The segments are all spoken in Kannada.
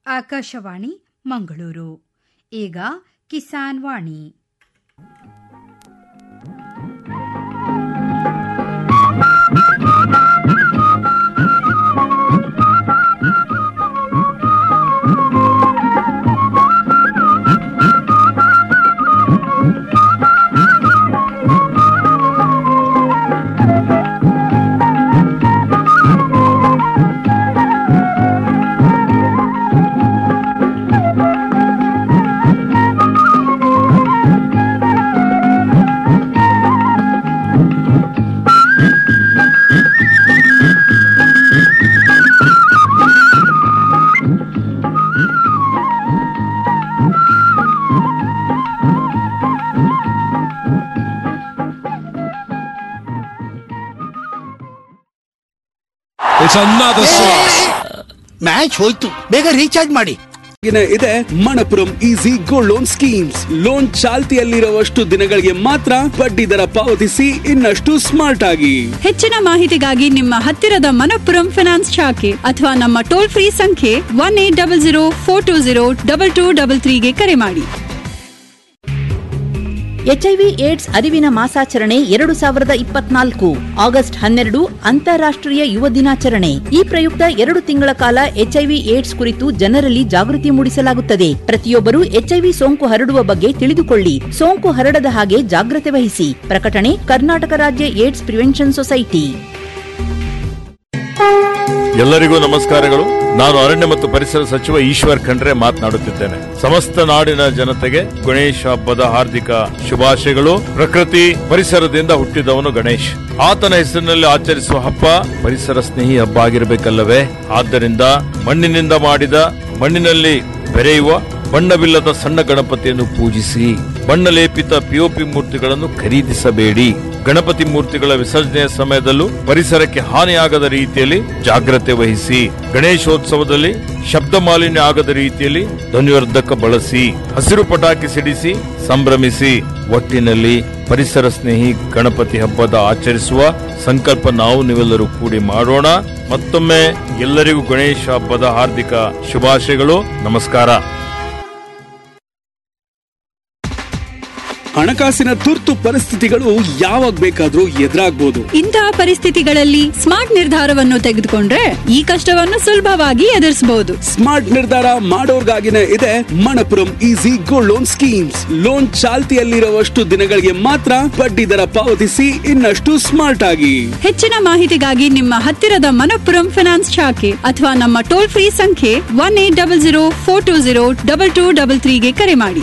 ಆಕಾಶವಾಣಿ ಮಂಗಳೂರು ಈಗ Kisan Vani It's another sauce. Match ಹೋಯ್ತು ಬೇಗ ರೀಚಾರ್ಜ್ ಮಾಡಿ ಗಿನ ಇದೆ Manappuram easy gold loan schemes loan ಚಾಲ್ತಿಯಲ್ಲಿರುವಷ್ಟು ದಿನಗಳಿಗೆ ಮಾತ್ರ ಬಡ್ಡಿ ದರ ಪಾವತಿಸಿ ಇನ್ನಷ್ಟು ಸ್ಮಾರ್ಟ್ ಆಗಿ ಹೆಚ್ಚಿನ ಮಾಹಿತಿಗಾಗಿ ನಿಮ್ಮ ಹತ್ತಿರದ ಮನಪ್ಪುರಂ ಫಿನಾನ್ಸ್ ಶಾಖೆ ಅಥವಾ ನಮ್ಮ ಟೋಲ್ ಫ್ರೀ ಸಂಖ್ಯೆ one eight double zero four two zero double two double ತ್ರೀಗೆ ಕರೆ ಮಾಡಿ ಎಚ್ಐವಿ ಏಡ್ಸ್ ಅರಿವಿನ ಮಾಸಾಚರಣೆ ಎರಡು ಸಾವಿರದ ಇಪ್ಪತ್ನಾಲ್ಕು ಆಗಸ್ಟ್ ಹನ್ನೆರಡು ಅಂತಾರಾಷ್ಟ್ರೀಯ ಯುವ ದಿನಾಚರಣೆ ಈ ಪ್ರಯುಕ್ತ ಎರಡು ತಿಂಗಳ ಕಾಲ ಎಚ್ಐವಿ ಏಡ್ಸ್ ಕುರಿತು ಜನರಲ್ಲಿ ಜಾಗೃತಿ ಮೂಡಿಸಲಾಗುತ್ತದೆ ಪ್ರತಿಯೊಬ್ಬರು ಎಚ್ಐವಿ ಸೋಂಕು ಹರಡುವ ಬಗ್ಗೆ ತಿಳಿದುಕೊಳ್ಳಿ ಸೋಂಕು ಹರಡದ ಹಾಗೆ ಜಾಗ್ರತೆ ವಹಿಸಿ ಪ್ರಕಟಣೆ ಕರ್ನಾಟಕ ರಾಜ್ಯ ಏಡ್ಸ್ ಪ್ರಿವೆನ್ಷನ್ ಸೊಸೈಟಿ ಎಲ್ಲರಿಗೂ ನಮಸ್ಕಾರಗಳು ನಾನು ಅರಣ್ಯ ಮತ್ತು ಪರಿಸರ ಸಚಿವ ಈಶ್ವರ್ ಖಂಡ್ರೆ ಮಾತನಾಡುತ್ತಿದ್ದೇನೆ ಸಮಸ್ತ ನಾಡಿನ ಜನತೆಗೆ ಗಣೇಶ ಹಬ್ಬದ ಹಾರ್ದಿಕ ಶುಭಾಶಯಗಳು ಪ್ರಕೃತಿ ಪರಿಸರದಿಂದ ಹುಟ್ಟಿದವನು ಗಣೇಶ್ ಆತನ ಹೆಸರಿನಲ್ಲಿ ಆಚರಿಸುವ ಹಬ್ಬ ಪರಿಸರ ಸ್ನೇಹಿ ಹಬ್ಬ ಆಗಿರಬೇಕಲ್ಲವೇ ಆದ್ದರಿಂದ ಮಣ್ಣಿನಿಂದ ಮಾಡಿದ ಮಣ್ಣಿನಲ್ಲಿ ಬೆರೆಯುವ ಬಣ್ಣವಿಲ್ಲದ ಸಣ್ಣ ಗಣಪತಿಯನ್ನು ಪೂಜಿಸಿ ಬಣ್ಣ ಲೇಪಿತ ಪಿಒಪಿ ಮೂರ್ತಿಗಳನ್ನು ಖರೀದಿಸಬೇಡಿ ಗಣಪತಿ ಮೂರ್ತಿಗಳ ವಿಸರ್ಜನೆಯ ಸಮಯದಲ್ಲೂ ಪರಿಸರಕ್ಕೆ ಹಾನಿಯಾಗದ ರೀತಿಯಲ್ಲಿ ಜಾಗ್ರತೆ ವಹಿಸಿ ಗಣೇಶೋತ್ಸವದಲ್ಲಿ ಶಬ್ದ ಮಾಲಿನ್ಯ ಆಗದ ರೀತಿಯಲ್ಲಿ ಧ್ವನಿವರ್ಧಕ ಬಳಸಿ ಹಸಿರು ಪಟಾಕಿ ಸಿಡಿಸಿ ಸಂಭ್ರಮಿಸಿ ಒಟ್ಟಿನಲ್ಲಿ ಪರಿಸರ ಸ್ನೇಹಿ ಗಣಪತಿ ಹಬ್ಬದ ಆಚರಿಸುವ ಸಂಕಲ್ಪ ನಾವು ನೀವೆಲ್ಲರೂ ಕೂಡಿ ಮಾಡೋಣ ಮತ್ತೊಮ್ಮೆ ಎಲ್ಲರಿಗೂ ಗಣೇಶ ಹಬ್ಬದ ಹಾರ್ದಿಕ ಶುಭಾಶಯಗಳು ನಮಸ್ಕಾರ ಹಣಕಾಸಿನ ತುರ್ತು ಪರಿಸ್ಥಿತಿಗಳು ಯಾವಾಗ ಬೇಕಾದ್ರೂ ಎದುರಾಗ್ಬೋದು ಇಂತಹ ಪರಿಸ್ಥಿತಿಗಳಲ್ಲಿ ಸ್ಮಾರ್ಟ್ ನಿರ್ಧಾರವನ್ನು ತೆಗೆದುಕೊಂಡ್ರೆ ಈ ಕಷ್ಟವನ್ನು ಸುಲಭವಾಗಿ ಎದುರಿಸಬಹುದು ಸ್ಮಾರ್ಟ್ ನಿರ್ಧಾರ ಮಾಡೋರ್ಗಾಗಿನೇ ಇದೆ Manappuram easy gold loan schemes loan ಚಾಲ್ತಿಯಲ್ಲಿರುವಷ್ಟು ದಿನಗಳಿಗೆ ಮಾತ್ರ ಬಡ್ಡಿ ದರ ಪಾವತಿಸಿ ಇನ್ನಷ್ಟು ಸ್ಮಾರ್ಟ್ ಆಗಿ ಹೆಚ್ಚಿನ ಮಾಹಿತಿಗಾಗಿ ನಿಮ್ಮ ಹತ್ತಿರದ ಮನಪ್ಪುರಂ ಫಿನಾನ್ಸ್ ಶಾಖೆ ಅಥವಾ ನಮ್ಮ ಟೋಲ್ ಫ್ರೀ ಸಂಖ್ಯೆ one eight double zero four two zero double two double ತ್ರೀಗೆ ಕರೆ ಮಾಡಿ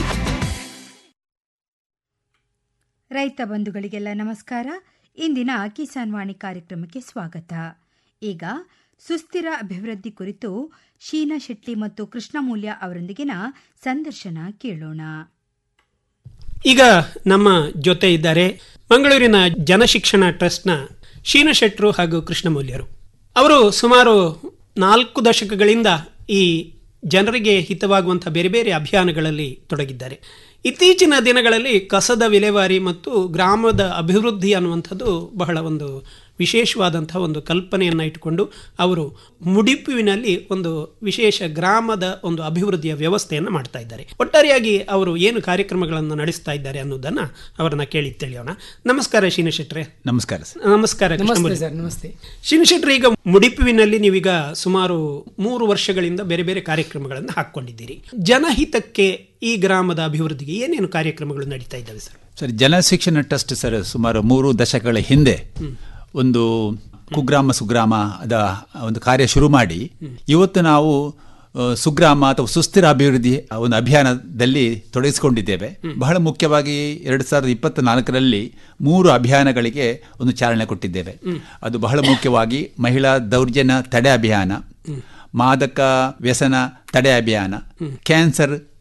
ರೈತ ಬಂಧುಗಳಿಗೆಲ್ಲ ನಮಸ್ಕಾರ ಇಂದಿನ ಕಿಸಾನ್ ವಾಣಿ ಕಾರ್ಯಕ್ರಮಕ್ಕೆ ಸ್ವಾಗತ ಈಗ ಸುಸ್ಥಿರ ಅಭಿವೃದ್ಧಿ ಕುರಿತು ಶೀನಾ ಶೆಟ್ಟಿ ಮತ್ತು ಕೃಷ್ಣಮೂಲ್ಯ ಅವರೊಂದಿಗಿನ ಸಂದರ್ಶನ ಕೇಳೋಣ ಈಗ ನಮ್ಮ ಜೊತೆ ಇದ್ದಾರೆ ಮಂಗಳೂರಿನ ಜನಶಿಕ್ಷಣ ಟ್ರಸ್ಟ್ನ ಶೀನ ಶೆಟ್ರು ಹಾಗೂ ಕೃಷ್ಣಮೂಲ್ಯರು ಅವರು ಸುಮಾರು ನಾಲ್ಕು ದಶಕಗಳಿಂದ ಈ ಜನರಿಗೆ ಹಿತವಾಗುವಂಥ ಬೇರೆ ಬೇರೆ ಅಭಿಯಾನಗಳಲ್ಲಿ ತೊಡಗಿದ್ದಾರೆ ಇತ್ತೀಚಿನ ದಿನಗಳಲ್ಲಿ ಕಸದ ವಿಲೇವಾರಿ ಮತ್ತು ಗ್ರಾಮದ ಅಭಿವೃದ್ಧಿ ಅನ್ನುವಂಥದ್ದು ಬಹಳ ಒಂದು ವಿಶೇಷವಾದಂಥ ಒಂದು ಕಲ್ಪನೆಯನ್ನು ಇಟ್ಟುಕೊಂಡು ಅವರು ಮುಡಿಪುವಿನಲ್ಲಿ ಒಂದು ವಿಶೇಷ ಗ್ರಾಮದ ಒಂದು ಅಭಿವೃದ್ಧಿಯ ವ್ಯವಸ್ಥೆಯನ್ನು ಮಾಡ್ತಾ ಇದ್ದಾರೆ ಒಟ್ಟಾರೆಯಾಗಿ ಅವರು ಏನು ಕಾರ್ಯಕ್ರಮಗಳನ್ನು ನಡೆಸ್ತಾ ಇದ್ದಾರೆ ಅನ್ನೋದನ್ನು ಅವರನ್ನ ಕೇಳಿ ತಿಳಿಯೋಣ ನಮಸ್ಕಾರ ಶೀನಶೆಟ್ರೆ ನಮಸ್ಕಾರ ಸರ್ ನಮಸ್ಕಾರ ಕೃಷ್ಣಮೂರ್ತಿ. ಸರ್ ನಮಸ್ತೆ ಶಿವಶೆಟ್ರಿ ಈಗ ಮುಡಿಪುವಿನಲ್ಲಿ ನೀವೀಗ ಸುಮಾರು ಮೂರು ವರ್ಷಗಳಿಂದ ಬೇರೆ ಬೇರೆ ಕಾರ್ಯಕ್ರಮಗಳನ್ನು ಹಾಕ್ಕೊಂಡಿದ್ದೀರಿ ಜನಹಿತಕ್ಕೆ ಈ ಗ್ರಾಮದ ಅಭಿವೃದ್ಧಿಗೆ ಏನೇನು ಕಾರ್ಯಕ್ರಮಗಳು ನಡೀತಾ ಇದ್ದಾವೆ sir sir Janashikshana trust sir ಸುಮಾರು ಮೂರು ದಶಕಗಳ ಹಿಂದೆ ಒಂದು ಕುಗ್ರಾಮ ಸುಗ್ರಾಮ ಅದ ಒಂದು ಕಾರ್ಯ ಶುರು ಮಾಡಿ ಇವತ್ತು ನಾವು ಆ, ಸುಗ್ರಾಮ ಅಥವಾ ಸುಸ್ಥಿರ ಅಭಿವೃದ್ಧಿ ಒಂದು ಅಭಿಯಾನದಲ್ಲಿ ತೊಡಗಿಸಿಕೊಂಡಿದ್ದೇವೆ ಬಹಳ ಮುಖ್ಯವಾಗಿ ಎರಡು ಸಾವಿರದ ಇಪ್ಪತ್ತ ನಾಲ್ಕರಲ್ಲಿ ಮೂರು ಅಭಿಯಾನಗಳಿಗೆ ಒಂದು ಚಾಲನೆ ಕೊಟ್ಟಿದ್ದೇವೆ ಅದು ಬಹಳ ಮುಖ್ಯವಾಗಿ ಮಹಿಳಾ ದೌರ್ಜನ್ಯ ತಡೆ ಅಭಿಯಾನ ಮಾದಕ ವ್ಯಸನ ತಡೆ ಅಭಿಯಾನ ಕ್ಯಾನ್ಸರ್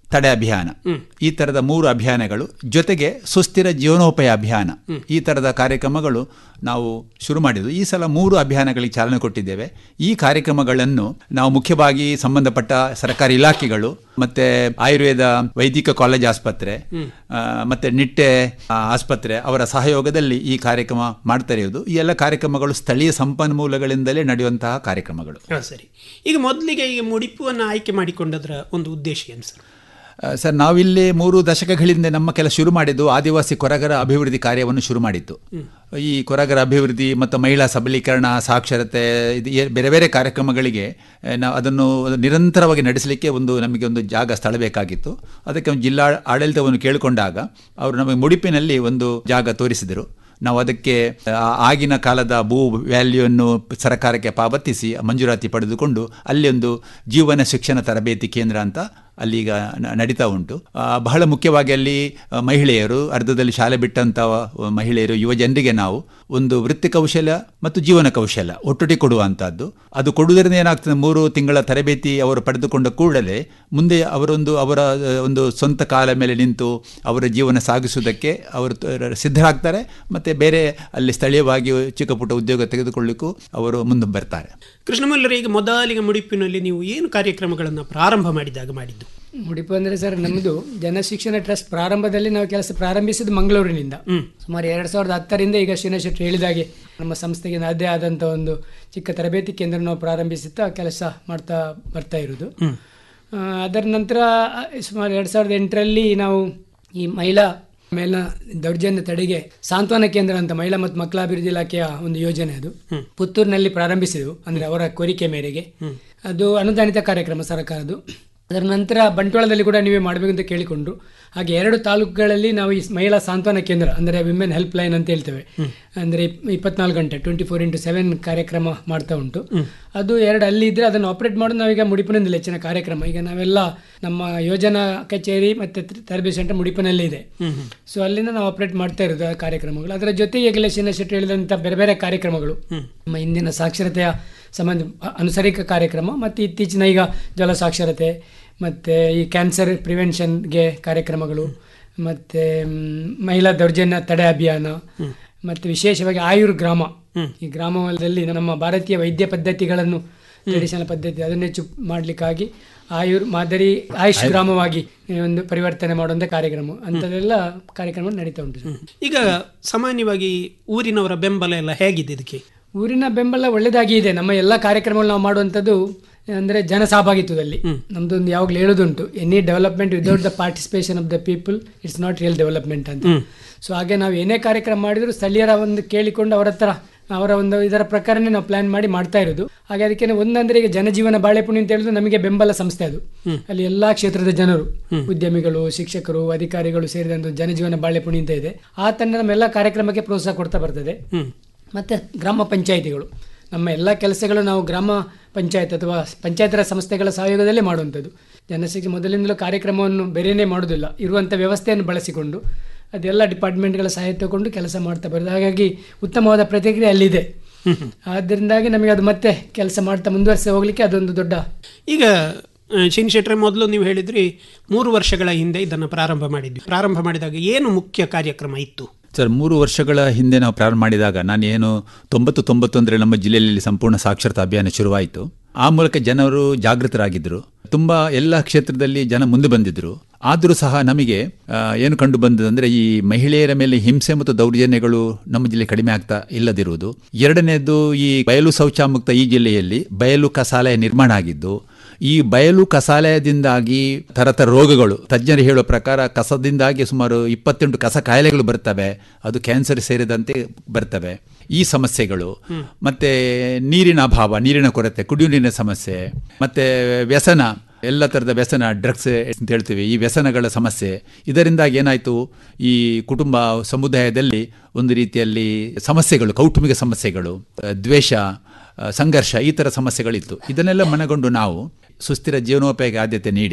ತಡೆ ಅಭಿಯಾನ ಈ ತರದ ಮೂರು ಅಭಿಯಾನಗಳು ಜೊತೆಗೆ ಸುಸ್ಥಿರ ಜೀವನೋಪಾಯ ಅಭಿಯಾನ ಈ ತರದ ಕಾರ್ಯಕ್ರಮಗಳು ನಾವು ಶುರು ಮಾಡಿದ್ದು ಈ ಸಲ ಮೂರು ಅಭಿಯಾನಗಳಿಗೆ ಚಾಲನೆ ಕೊಟ್ಟಿದ್ದೇವೆ ಈ ಕಾರ್ಯಕ್ರಮಗಳನ್ನು ನಾವು ಮುಖ್ಯವಾಗಿ ಸಂಬಂಧಪಟ್ಟ ಸರ್ಕಾರಿ ಇಲಾಖೆಗಳು ಮತ್ತೆ ಆಯುರ್ವೇದ ವೈದಿಕ ಕಾಲೇಜ್ ಆಸ್ಪತ್ರೆ ಆ, ಮತ್ತೆ ನಿಟ್ಟೆ ಆ, ಆಸ್ಪತ್ರೆ ಅವರ ಸಹಯೋಗದಲ್ಲಿ ಈ ಕಾರ್ಯಕ್ರಮ ಮಾಡ್ತಾ ಇರುವುದು ಈ ಎಲ್ಲ ಕಾರ್ಯಕ್ರಮಗಳು ಸ್ಥಳೀಯ ಸಂಪನ್ಮೂಲಗಳಿಂದಲೇ ನಡೆಯುವಂತಹ ಕಾರ್ಯಕ್ರಮಗಳು ಹಾ, ಸರಿ ಈಗ ಮೊದಲಿಗೆ ಈಗ ಮುಡಿಪುವನ್ನು ಆಯ್ಕೆ ಮಾಡಿಕೊಂಡದ್ರ ಒಂದು ಉದ್ದೇಶ ಏನು ಸರ್ ಆ, ಸರ್ ನಾವಿಲ್ಲಿ ಮೂರು ದಶಕಗಳಿಂದ ನಮ್ಮ ಕೆಲಸ ಶುರು ಮಾಡಿದ್ದು ಆದಿವಾಸಿ ಕೊರಗರ ಅಭಿವೃದ್ಧಿ ಕಾರ್ಯವನ್ನು ಶುರು ಮಾಡಿತ್ತು ಈ ಕೊರಗರ ಅಭಿವೃದ್ಧಿ ಮತ್ತು ಮಹಿಳಾ ಸಬಲೀಕರಣ ಸಾಕ್ಷರತೆ ಇದು ಏ- ಬೇರೆ ಬೇರೆ ಕಾರ್ಯಕ್ರಮಗಳಿಗೆ ಆ, ನಾವು ಅದನ್ನು ನಿರಂತರವಾಗಿ ನಡೆಸಲಿಕ್ಕೆ ಒಂದು ನಮಗೆ ಒಂದು ಜಾಗ ಸ್ಥಳ ಬೇಕಾಗಿತ್ತು ಅದಕ್ಕೆ ಒಂದು ಜಿಲ್ಲಾ ಆಡಳಿತವನ್ನು ಕೇಳಿಕೊಂಡಾಗ ಅವರು ನಮಗೆ ಮುಡಿಪಿನಲ್ಲಿ ಒಂದು ಜಾಗ ತೋರಿಸಿದರು ನಾವು ಅದಕ್ಕೆ ಆ, ಆಗಿನ ಕಾಲದ ಭೂ ವ್ಯಾಲ್ಯೂವನ್ನು ಸರ್ಕಾರಕ್ಕೆ ಪಾವತಿಸಿ ಮಂಜೂರಾತಿ ಪಡೆದುಕೊಂಡು ಅಲ್ಲಿ ಒಂದು ಜೀವನ ಶಿಕ್ಷಣ ತರಬೇತಿ ಕೇಂದ್ರ ಅಂತ ಅಲ್ಲೀಗ ನ- ನಡೀತಾ ಉಂಟು ಆ, ಬಹಳ ಮುಖ್ಯವಾಗಿ ಅಲ್ಲಿ ಆ, ಮಹಿಳೆಯರು ಅರ್ಧದಲ್ಲಿ ಶಾಲೆ ಬಿಟ್ಟಂಥ ಮಹಿಳೆಯರು ಯುವ ಜನರಿಗೆ ನಾವು ಒಂದು ವೃತ್ತಿ ಕೌಶಲ್ಯ ಮತ್ತು ಜೀವನ ಕೌಶಲ್ಯ ಒಟ್ಟೊಟ್ಟಿಗೆ ಕೊಡುವಂಥದ್ದು ಅದು ಕೊಡುವುದರಿಂದ ಏನಾಗ್ತದೆ ಮೂರು ತಿಂಗಳ ತರಬೇತಿ ಅವರು ಪಡೆದುಕೊಂಡ ಕೂಡಲೇ ಮುಂದೆ ಅವರೊಂದು ಅವರ ಆ, ಒಂದು ಸ್ವಂತ ಕಾಲ ಮೇಲೆ ನಿಂತು ಅವರ ಜೀವನ ಸಾಗಿಸುವುದಕ್ಕೆ ಅವರು ತ- ಸಿದ್ಧರಾಗ್ತಾರೆ ಮತ್ತು ಬೇರೆ ಅಲ್ಲಿ ಸ್ಥಳೀಯವಾಗಿ ಚಿಕ್ಕ ಪುಟ್ಟ ಉದ್ಯೋಗ ತೆಗೆದುಕೊಳ್ಳಿಕ್ಕೂ ಅವರು ಮುಂದೆ ಬರ್ತಾರೆ ಕೃಷ್ಣಮಲ್ಲರು ಈಗ ಮೊದಲಿಗೆ ಮುಡಿಪಿನಲ್ಲಿ ನೀವು ಏನು ಕಾರ್ಯಕ್ರಮಗಳನ್ನು ಪ್ರಾರಂಭ ಮಾಡಿದಾಗ ಮಾಡಿದ್ದು ಮುಡಿಪು ಅಂದರೆ ಸರ್ ನಮ್ಮದು ಜನಶಿಕ್ಷಣ ಟ್ರಸ್ಟ್ ಪ್ರಾರಂಭದಲ್ಲಿ ನಾವು ಕೆಲಸ ಪ್ರಾರಂಭಿಸಿದ್ದು ಮಂಗಳೂರಿನಿಂದ ಸುಮಾರು ಎರಡು ಸಾವಿರದ ಹತ್ತರಿಂದ ಈಗ ಶ್ರೀನಿವಾಸ್ ಶೆಟ್ಟಿ ಹೇಳಿದಾಗೆ ನಮ್ಮ ಸಂಸ್ಥೆಗೆ ಅದೇ ಆದಂಥ ಒಂದು ಚಿಕ್ಕ ತರಬೇತಿ ಕೇಂದ್ರ ನಾವು ಪ್ರಾರಂಭಿಸುತ್ತಾ ಕೆಲಸ ಮಾಡ್ತಾ ಬರ್ತಾ ಇರೋದು ಆ, ಅದರ ನಂತರ ಆ, ಸುಮಾರು ಎರಡು ಸಾವಿರದ ಎಂಟರಲ್ಲಿ ನಾವು ಈ ಮಹಿಳಾ ಮೇಲಿನ ದೌರ್ಜನ್ಯ ತಡೆಗೆ ಸಾಂತ್ವನ ಕೇಂದ್ರ ಅಂತ ಮಹಿಳಾ ಮತ್ತು ಮಕ್ಕಳ ಅಭಿವೃದ್ಧಿ ಇಲಾಖೆಯ ಒಂದು ಯೋಜನೆ ಅದು ಪುತ್ತೂರಿನಲ್ಲಿ ಪ್ರಾರಂಭಿಸಿದೆವು ಅಂದರೆ ಅವರ ಕೋರಿಕೆ ಮೇರೆಗೆ ಅದು ಅನುದಾನಿತ ಕಾರ್ಯಕ್ರಮ ಸರ್ಕಾರದ್ದು ಅದರ ನಂತರ ಬಂಟ್ವಾಳದಲ್ಲಿ ಕೂಡ ನೀವೇ ಮಾಡಬೇಕು ಅಂತ ಕೇಳಿಕೊಂಡ್ರು ಹಾಗೆ ಎರಡು ತಾಲೂಕುಗಳಲ್ಲಿ ನಾವು ಈ ಮಹಿಳಾ ಸಾಂತ್ವನ ಕೇಂದ್ರ ಅಂದರೆ ವಿಮೆನ್ ಹೆಲ್ಪ್ ಲೈನ್ ಅಂತ ಹೇಳ್ತೇವೆ ಅಂದರೆ ಇಪ್- ಇಪ್ಪತ್ನಾಲ್ಕು ಗಂಟೆ ಟ್ವೆಂಟಿ ಫೋರ್ ಇಂಟು ಸೆವೆನ್ ಕಾರ್ಯಕ್ರಮ ಮಾಡ್ತಾ ಉಂಟು ಅದು ಎರಡು ಅಲ್ಲಿ ಇದ್ರೆ ಅದನ್ನು ಆಪರೇಟ್ ಮಾಡೋದು ನಾವೀಗ ಮುಡಿಪಿನಲ್ಲಿ ಹೆಚ್ಚಿನ ಕಾರ್ಯಕ್ರಮ ಈಗ ನಾವೆಲ್ಲ ನಮ್ಮ ಯೋಜನಾ ಕಚೇರಿ ಮತ್ತು ತರಬೇತಿ ಸೆಂಟರ್ ಮುಡಿಪಿನಲ್ಲೇ ಇದೆ ಸೊ ಅಲ್ಲಿಂದ ನಾವು ಆಪರೇಟ್ ಮಾಡ್ತಾ ಇರೋದು ಆ ಕಾರ್ಯಕ್ರಮಗಳು ಅದರ ಜೊತೆಗೆ ಈಗಲೇ ಶ್ರೀನಿವಾಸ ಶೆಟ್ಟಿ ಹೇಳಿದಂಥ ಬೇರೆ ಬೇರೆ ಕಾರ್ಯಕ್ರಮಗಳು ನಮ್ಮ ಇಂದಿನ ಸಾಕ್ಷರತೆಯ ಸಂಬಂಧ ಅ- ಅನುಸರಿಕ ಕಾರ್ಯಕ್ರಮ ಮತ್ತು ಇತ್ತೀಚಿನ ಈಗ ಜಲ ಸಾಕ್ಷರತೆ ಮತ್ತು ಈ ಕ್ಯಾನ್ಸರ್ ಪ್ರಿವೆನ್ಷನ್ಗೆ ಕಾರ್ಯಕ್ರಮಗಳು ಮತ್ತು ಮಹಿಳಾ ದೌರ್ಜನ್ಯ ತಡೆ ಅಭಿಯಾನ ಮತ್ತು ವಿಶೇಷವಾಗಿ ಆಯುರ್ ಗ್ರಾಮ ಈ ಗ್ರಾಮದಲ್ಲಿ ನಮ್ಮ ಭಾರತೀಯ ವೈದ್ಯ ಪದ್ಧತಿಗಳನ್ನು ಟ್ರೆಡಿಷನಲ್ ಪದ್ಧತಿ ಅದನ್ನು ಹೆಚ್ಚು ಮಾಡಲಿಕ್ಕಾಗಿ ಆಯುರ್ ಮಾದರಿ ಆಯುಷ್ ಗ್ರಾಮವಾಗಿ ಒಂದು ಪರಿವರ್ತನೆ ಮಾಡುವಂಥ ಕಾರ್ಯಕ್ರಮ ಅಂಥದ್ದೆಲ್ಲ ಕಾರ್ಯಕ್ರಮ ನಡೀತಾ ಉಂಟು ಸರ್. ಈಗ ಸಾಮಾನ್ಯವಾಗಿ ಊರಿನವರ ಬೆಂಬಲ ಎಲ್ಲ ಹೇಗಿದೆ ಇದಕ್ಕೆ ಊರಿನ ಬೆಂಬಲ ಒಳ್ಳೆದಾಗಿ ಇದೆ ನಮ್ಮ ಎಲ್ಲ ಕಾರ್ಯಕ್ರಮಗಳು ನಾವು ಮಾಡುವಂಥದ್ದು ಅಂದರೆ ಜನ ಸಹಭಾಗಿತ್ವದಲ್ಲಿ ನಮ್ದೊಂದು ಯಾವಾಗಲೂ ಹೇಳೋದುಂಟು any development without the participation of the people it's not real development ಅಂತ ಸೊ ಹಾಗೆ ನಾವು ಏನೇ ಕಾರ್ಯಕ್ರಮ ಮಾಡಿದ್ರು ಸ್ಥಳೀಯರ ಒಂದು ಕೇಳಿಕೊಂಡು ಅವರ ಹತ್ರ ಅವರ ಒಂದು ಇದರ ಪ್ರಕಾರನೇ ನಾವು ಪ್ಲಾನ್ ಮಾಡಿ ಮಾಡ್ತಾ ಇರೋದು ಹಾಗೆ ಅದಕ್ಕೆ ಒಂದಂದ್ರೆ ಈಗ ಜನಜೀವನ ಬಾಳೆಪುಣಿ ಅಂತ ಹೇಳಿದ್ರೆ ನಮಗೆ ಬೆಂಬಲ ಸಂಸ್ಥೆ ಅದು ಅಲ್ಲಿ ಎಲ್ಲಾ ಕ್ಷೇತ್ರದ ಜನರು ಉದ್ಯಮಿಗಳು ಶಿಕ್ಷಕರು ಅಧಿಕಾರಿಗಳು ಸೇರಿದಂತ ಜನಜೀವನ ಬಾಳೆಪುಣಿ ಅಂತ ಇದೆ ಆ ತಂಡ ನಮ್ಮೆಲ್ಲ ಕಾರ್ಯಕ್ರಮಕ್ಕೆ ಪ್ರೋತ್ಸಾಹ ಕೊಡ್ತಾ ಬರ್ತದೆ ಮತ್ತೆ ಗ್ರಾಮ ಪಂಚಾಯಿತಿಗಳು ನಮ್ಮ ಎಲ್ಲ ಕೆಲಸಗಳು ನಾವು ಗ್ರಾಮ ಪಂಚಾಯತ್ ಅಥವಾ ಪಂಚಾಯತರ ಸಂಸ್ಥೆಗಳ ಸಹಯೋಗದಲ್ಲೇ ಮಾಡುವಂಥದ್ದು ಜನಶಿಕ್ಷೆ ಮೊದಲಿಂದಲೂ ಕಾರ್ಯಕ್ರಮವನ್ನು ಬೇರೆಯೇ ಮಾಡೋದಿಲ್ಲ ಇರುವಂಥ ವ್ಯವಸ್ಥೆಯನ್ನು ಬಳಸಿಕೊಂಡು ಅದೆಲ್ಲ ಡಿಪಾರ್ಟ್ಮೆಂಟ್ಗಳ ಸಹಾಯ ತಗೊಂಡು ಕೆಲಸ ಮಾಡ್ತಾ ಬರೋದು ಹಾಗಾಗಿ ಉತ್ತಮವಾದ ಪ್ರತಿಕ್ರಿಯೆ ಅಲ್ಲಿದೆ ಆದ್ದರಿಂದಾಗಿ ನಮಗೆ ಅದು ಮತ್ತೆ ಕೆಲಸ ಮಾಡ್ತಾ ಮುಂದುವರಿಸಿ ಹೋಗ್ಲಿಕ್ಕೆ ಅದೊಂದು ದೊಡ್ಡ ಈಗ ಶಿನ್ ಶೆಟ್ರೆ ಮೊದಲು ನೀವು ಹೇಳಿದ್ರಿ ಮೂರು ವರ್ಷಗಳ ಹಿಂದೆ ಇದನ್ನು ಪ್ರಾರಂಭ ಮಾಡಿದ್ವಿ ಪ್ರಾರಂಭ ಮಾಡಿದಾಗ ಏನು ಮುಖ್ಯ ಕಾರ್ಯಕ್ರಮ ಇತ್ತು ಸರ್ ಮೂರು ವರ್ಷಗಳ ಹಿಂದೆ ನಾವು ಪ್ರಾರಂಭ ಮಾಡಿದಾಗ ನಾನು ಏನು ತೊಂಬತ್ತು ತೊಂಬತ್ತು ಅಂದರೆ ನಮ್ಮ ಜಿಲ್ಲೆಯಲ್ಲಿ ಸಂಪೂರ್ಣ ಸಾಕ್ಷರತಾ ಅಭಿಯಾನ ಶುರುವಾಯಿತು ಆ ಮೂಲಕ ಜನರು ಜಾಗೃತರಾಗಿದ್ದರು ತುಂಬ ಎಲ್ಲ ಕ್ಷೇತ್ರದಲ್ಲಿ ಜನ ಮುಂದೆ ಬಂದಿದ್ದರು ಆದರೂ ಸಹ ನಮಗೆ ಆ, ಏನು ಕಂಡು ಬಂದದಂದರೆ ಈ ಮಹಿಳೆಯರ ಮೇಲೆ ಹಿಂಸೆ ಮತ್ತು ದೌರ್ಜನ್ಯಗಳು ನಮ್ಮ ಜಿಲ್ಲೆ ಕಡಿಮೆ ಆಗ್ತಾ ಇಲ್ಲದಿರುವುದು ಎರಡನೇದು ಈ ಬಯಲು ಶೌಚಾಮುಕ್ತ ಈ ಜಿಲ್ಲೆಯಲ್ಲಿ ಬಯಲು ಕಸಾಲಯ ನಿರ್ಮಾಣ ಆಗಿದ್ದು ಈ ಬಯಲು ಕಸಾಲಯದಿಂದಾಗಿ ಥರಥರ ರೋಗಗಳು ತಜ್ಞರು ಹೇಳುವ ಪ್ರಕಾರ ಕಸದಿಂದಾಗಿ ಸುಮಾರು ಇಪ್ಪತ್ತೆಂಟು ಕಸ ಕಾಯಿಲೆಗಳು ಬರ್ತವೆ ಅದು ಕ್ಯಾನ್ಸರ್ ಸೇರಿದಂತೆ ಬರ್ತವೆ ಈ ಸಮಸ್ಯೆಗಳು ಮತ್ತೆ ನೀರಿನ ಅಭಾವ ನೀರಿನ ಕೊರತೆ ಕುಡಿಯುವ ನೀರಿನ ಸಮಸ್ಯೆ ಮತ್ತೆ ವ್ಯಸನ ಎಲ್ಲ ಥರದ ವ್ಯಸನ ಡ್ರಗ್ಸ್ ಅಂತ ಹೇಳ್ತೀವಿ ಈ ವ್ಯಸನಗಳ ಸಮಸ್ಯೆ ಇದರಿಂದಾಗಿ ಏನಾಯಿತು ಈ ಕುಟುಂಬ ಸಮುದಾಯದಲ್ಲಿ ಒಂದು ರೀತಿಯಲ್ಲಿ ಸಮಸ್ಯೆಗಳು ಕೌಟುಂಬಿಕ ಸಮಸ್ಯೆಗಳು ಆ, ದ್ವೇಷ ಆ, ಸಂಘರ್ಷ ಈ ಥರ ಸಮಸ್ಯೆಗಳಿತ್ತು ಇದನ್ನೆಲ್ಲ ಮನಗೊಂಡು ನಾವು ಸುಸ್ಥಿರ ಜೀವನೋಪಾಯಕ್ಕೆ ಆದ್ಯತೆ ನೀಡಿ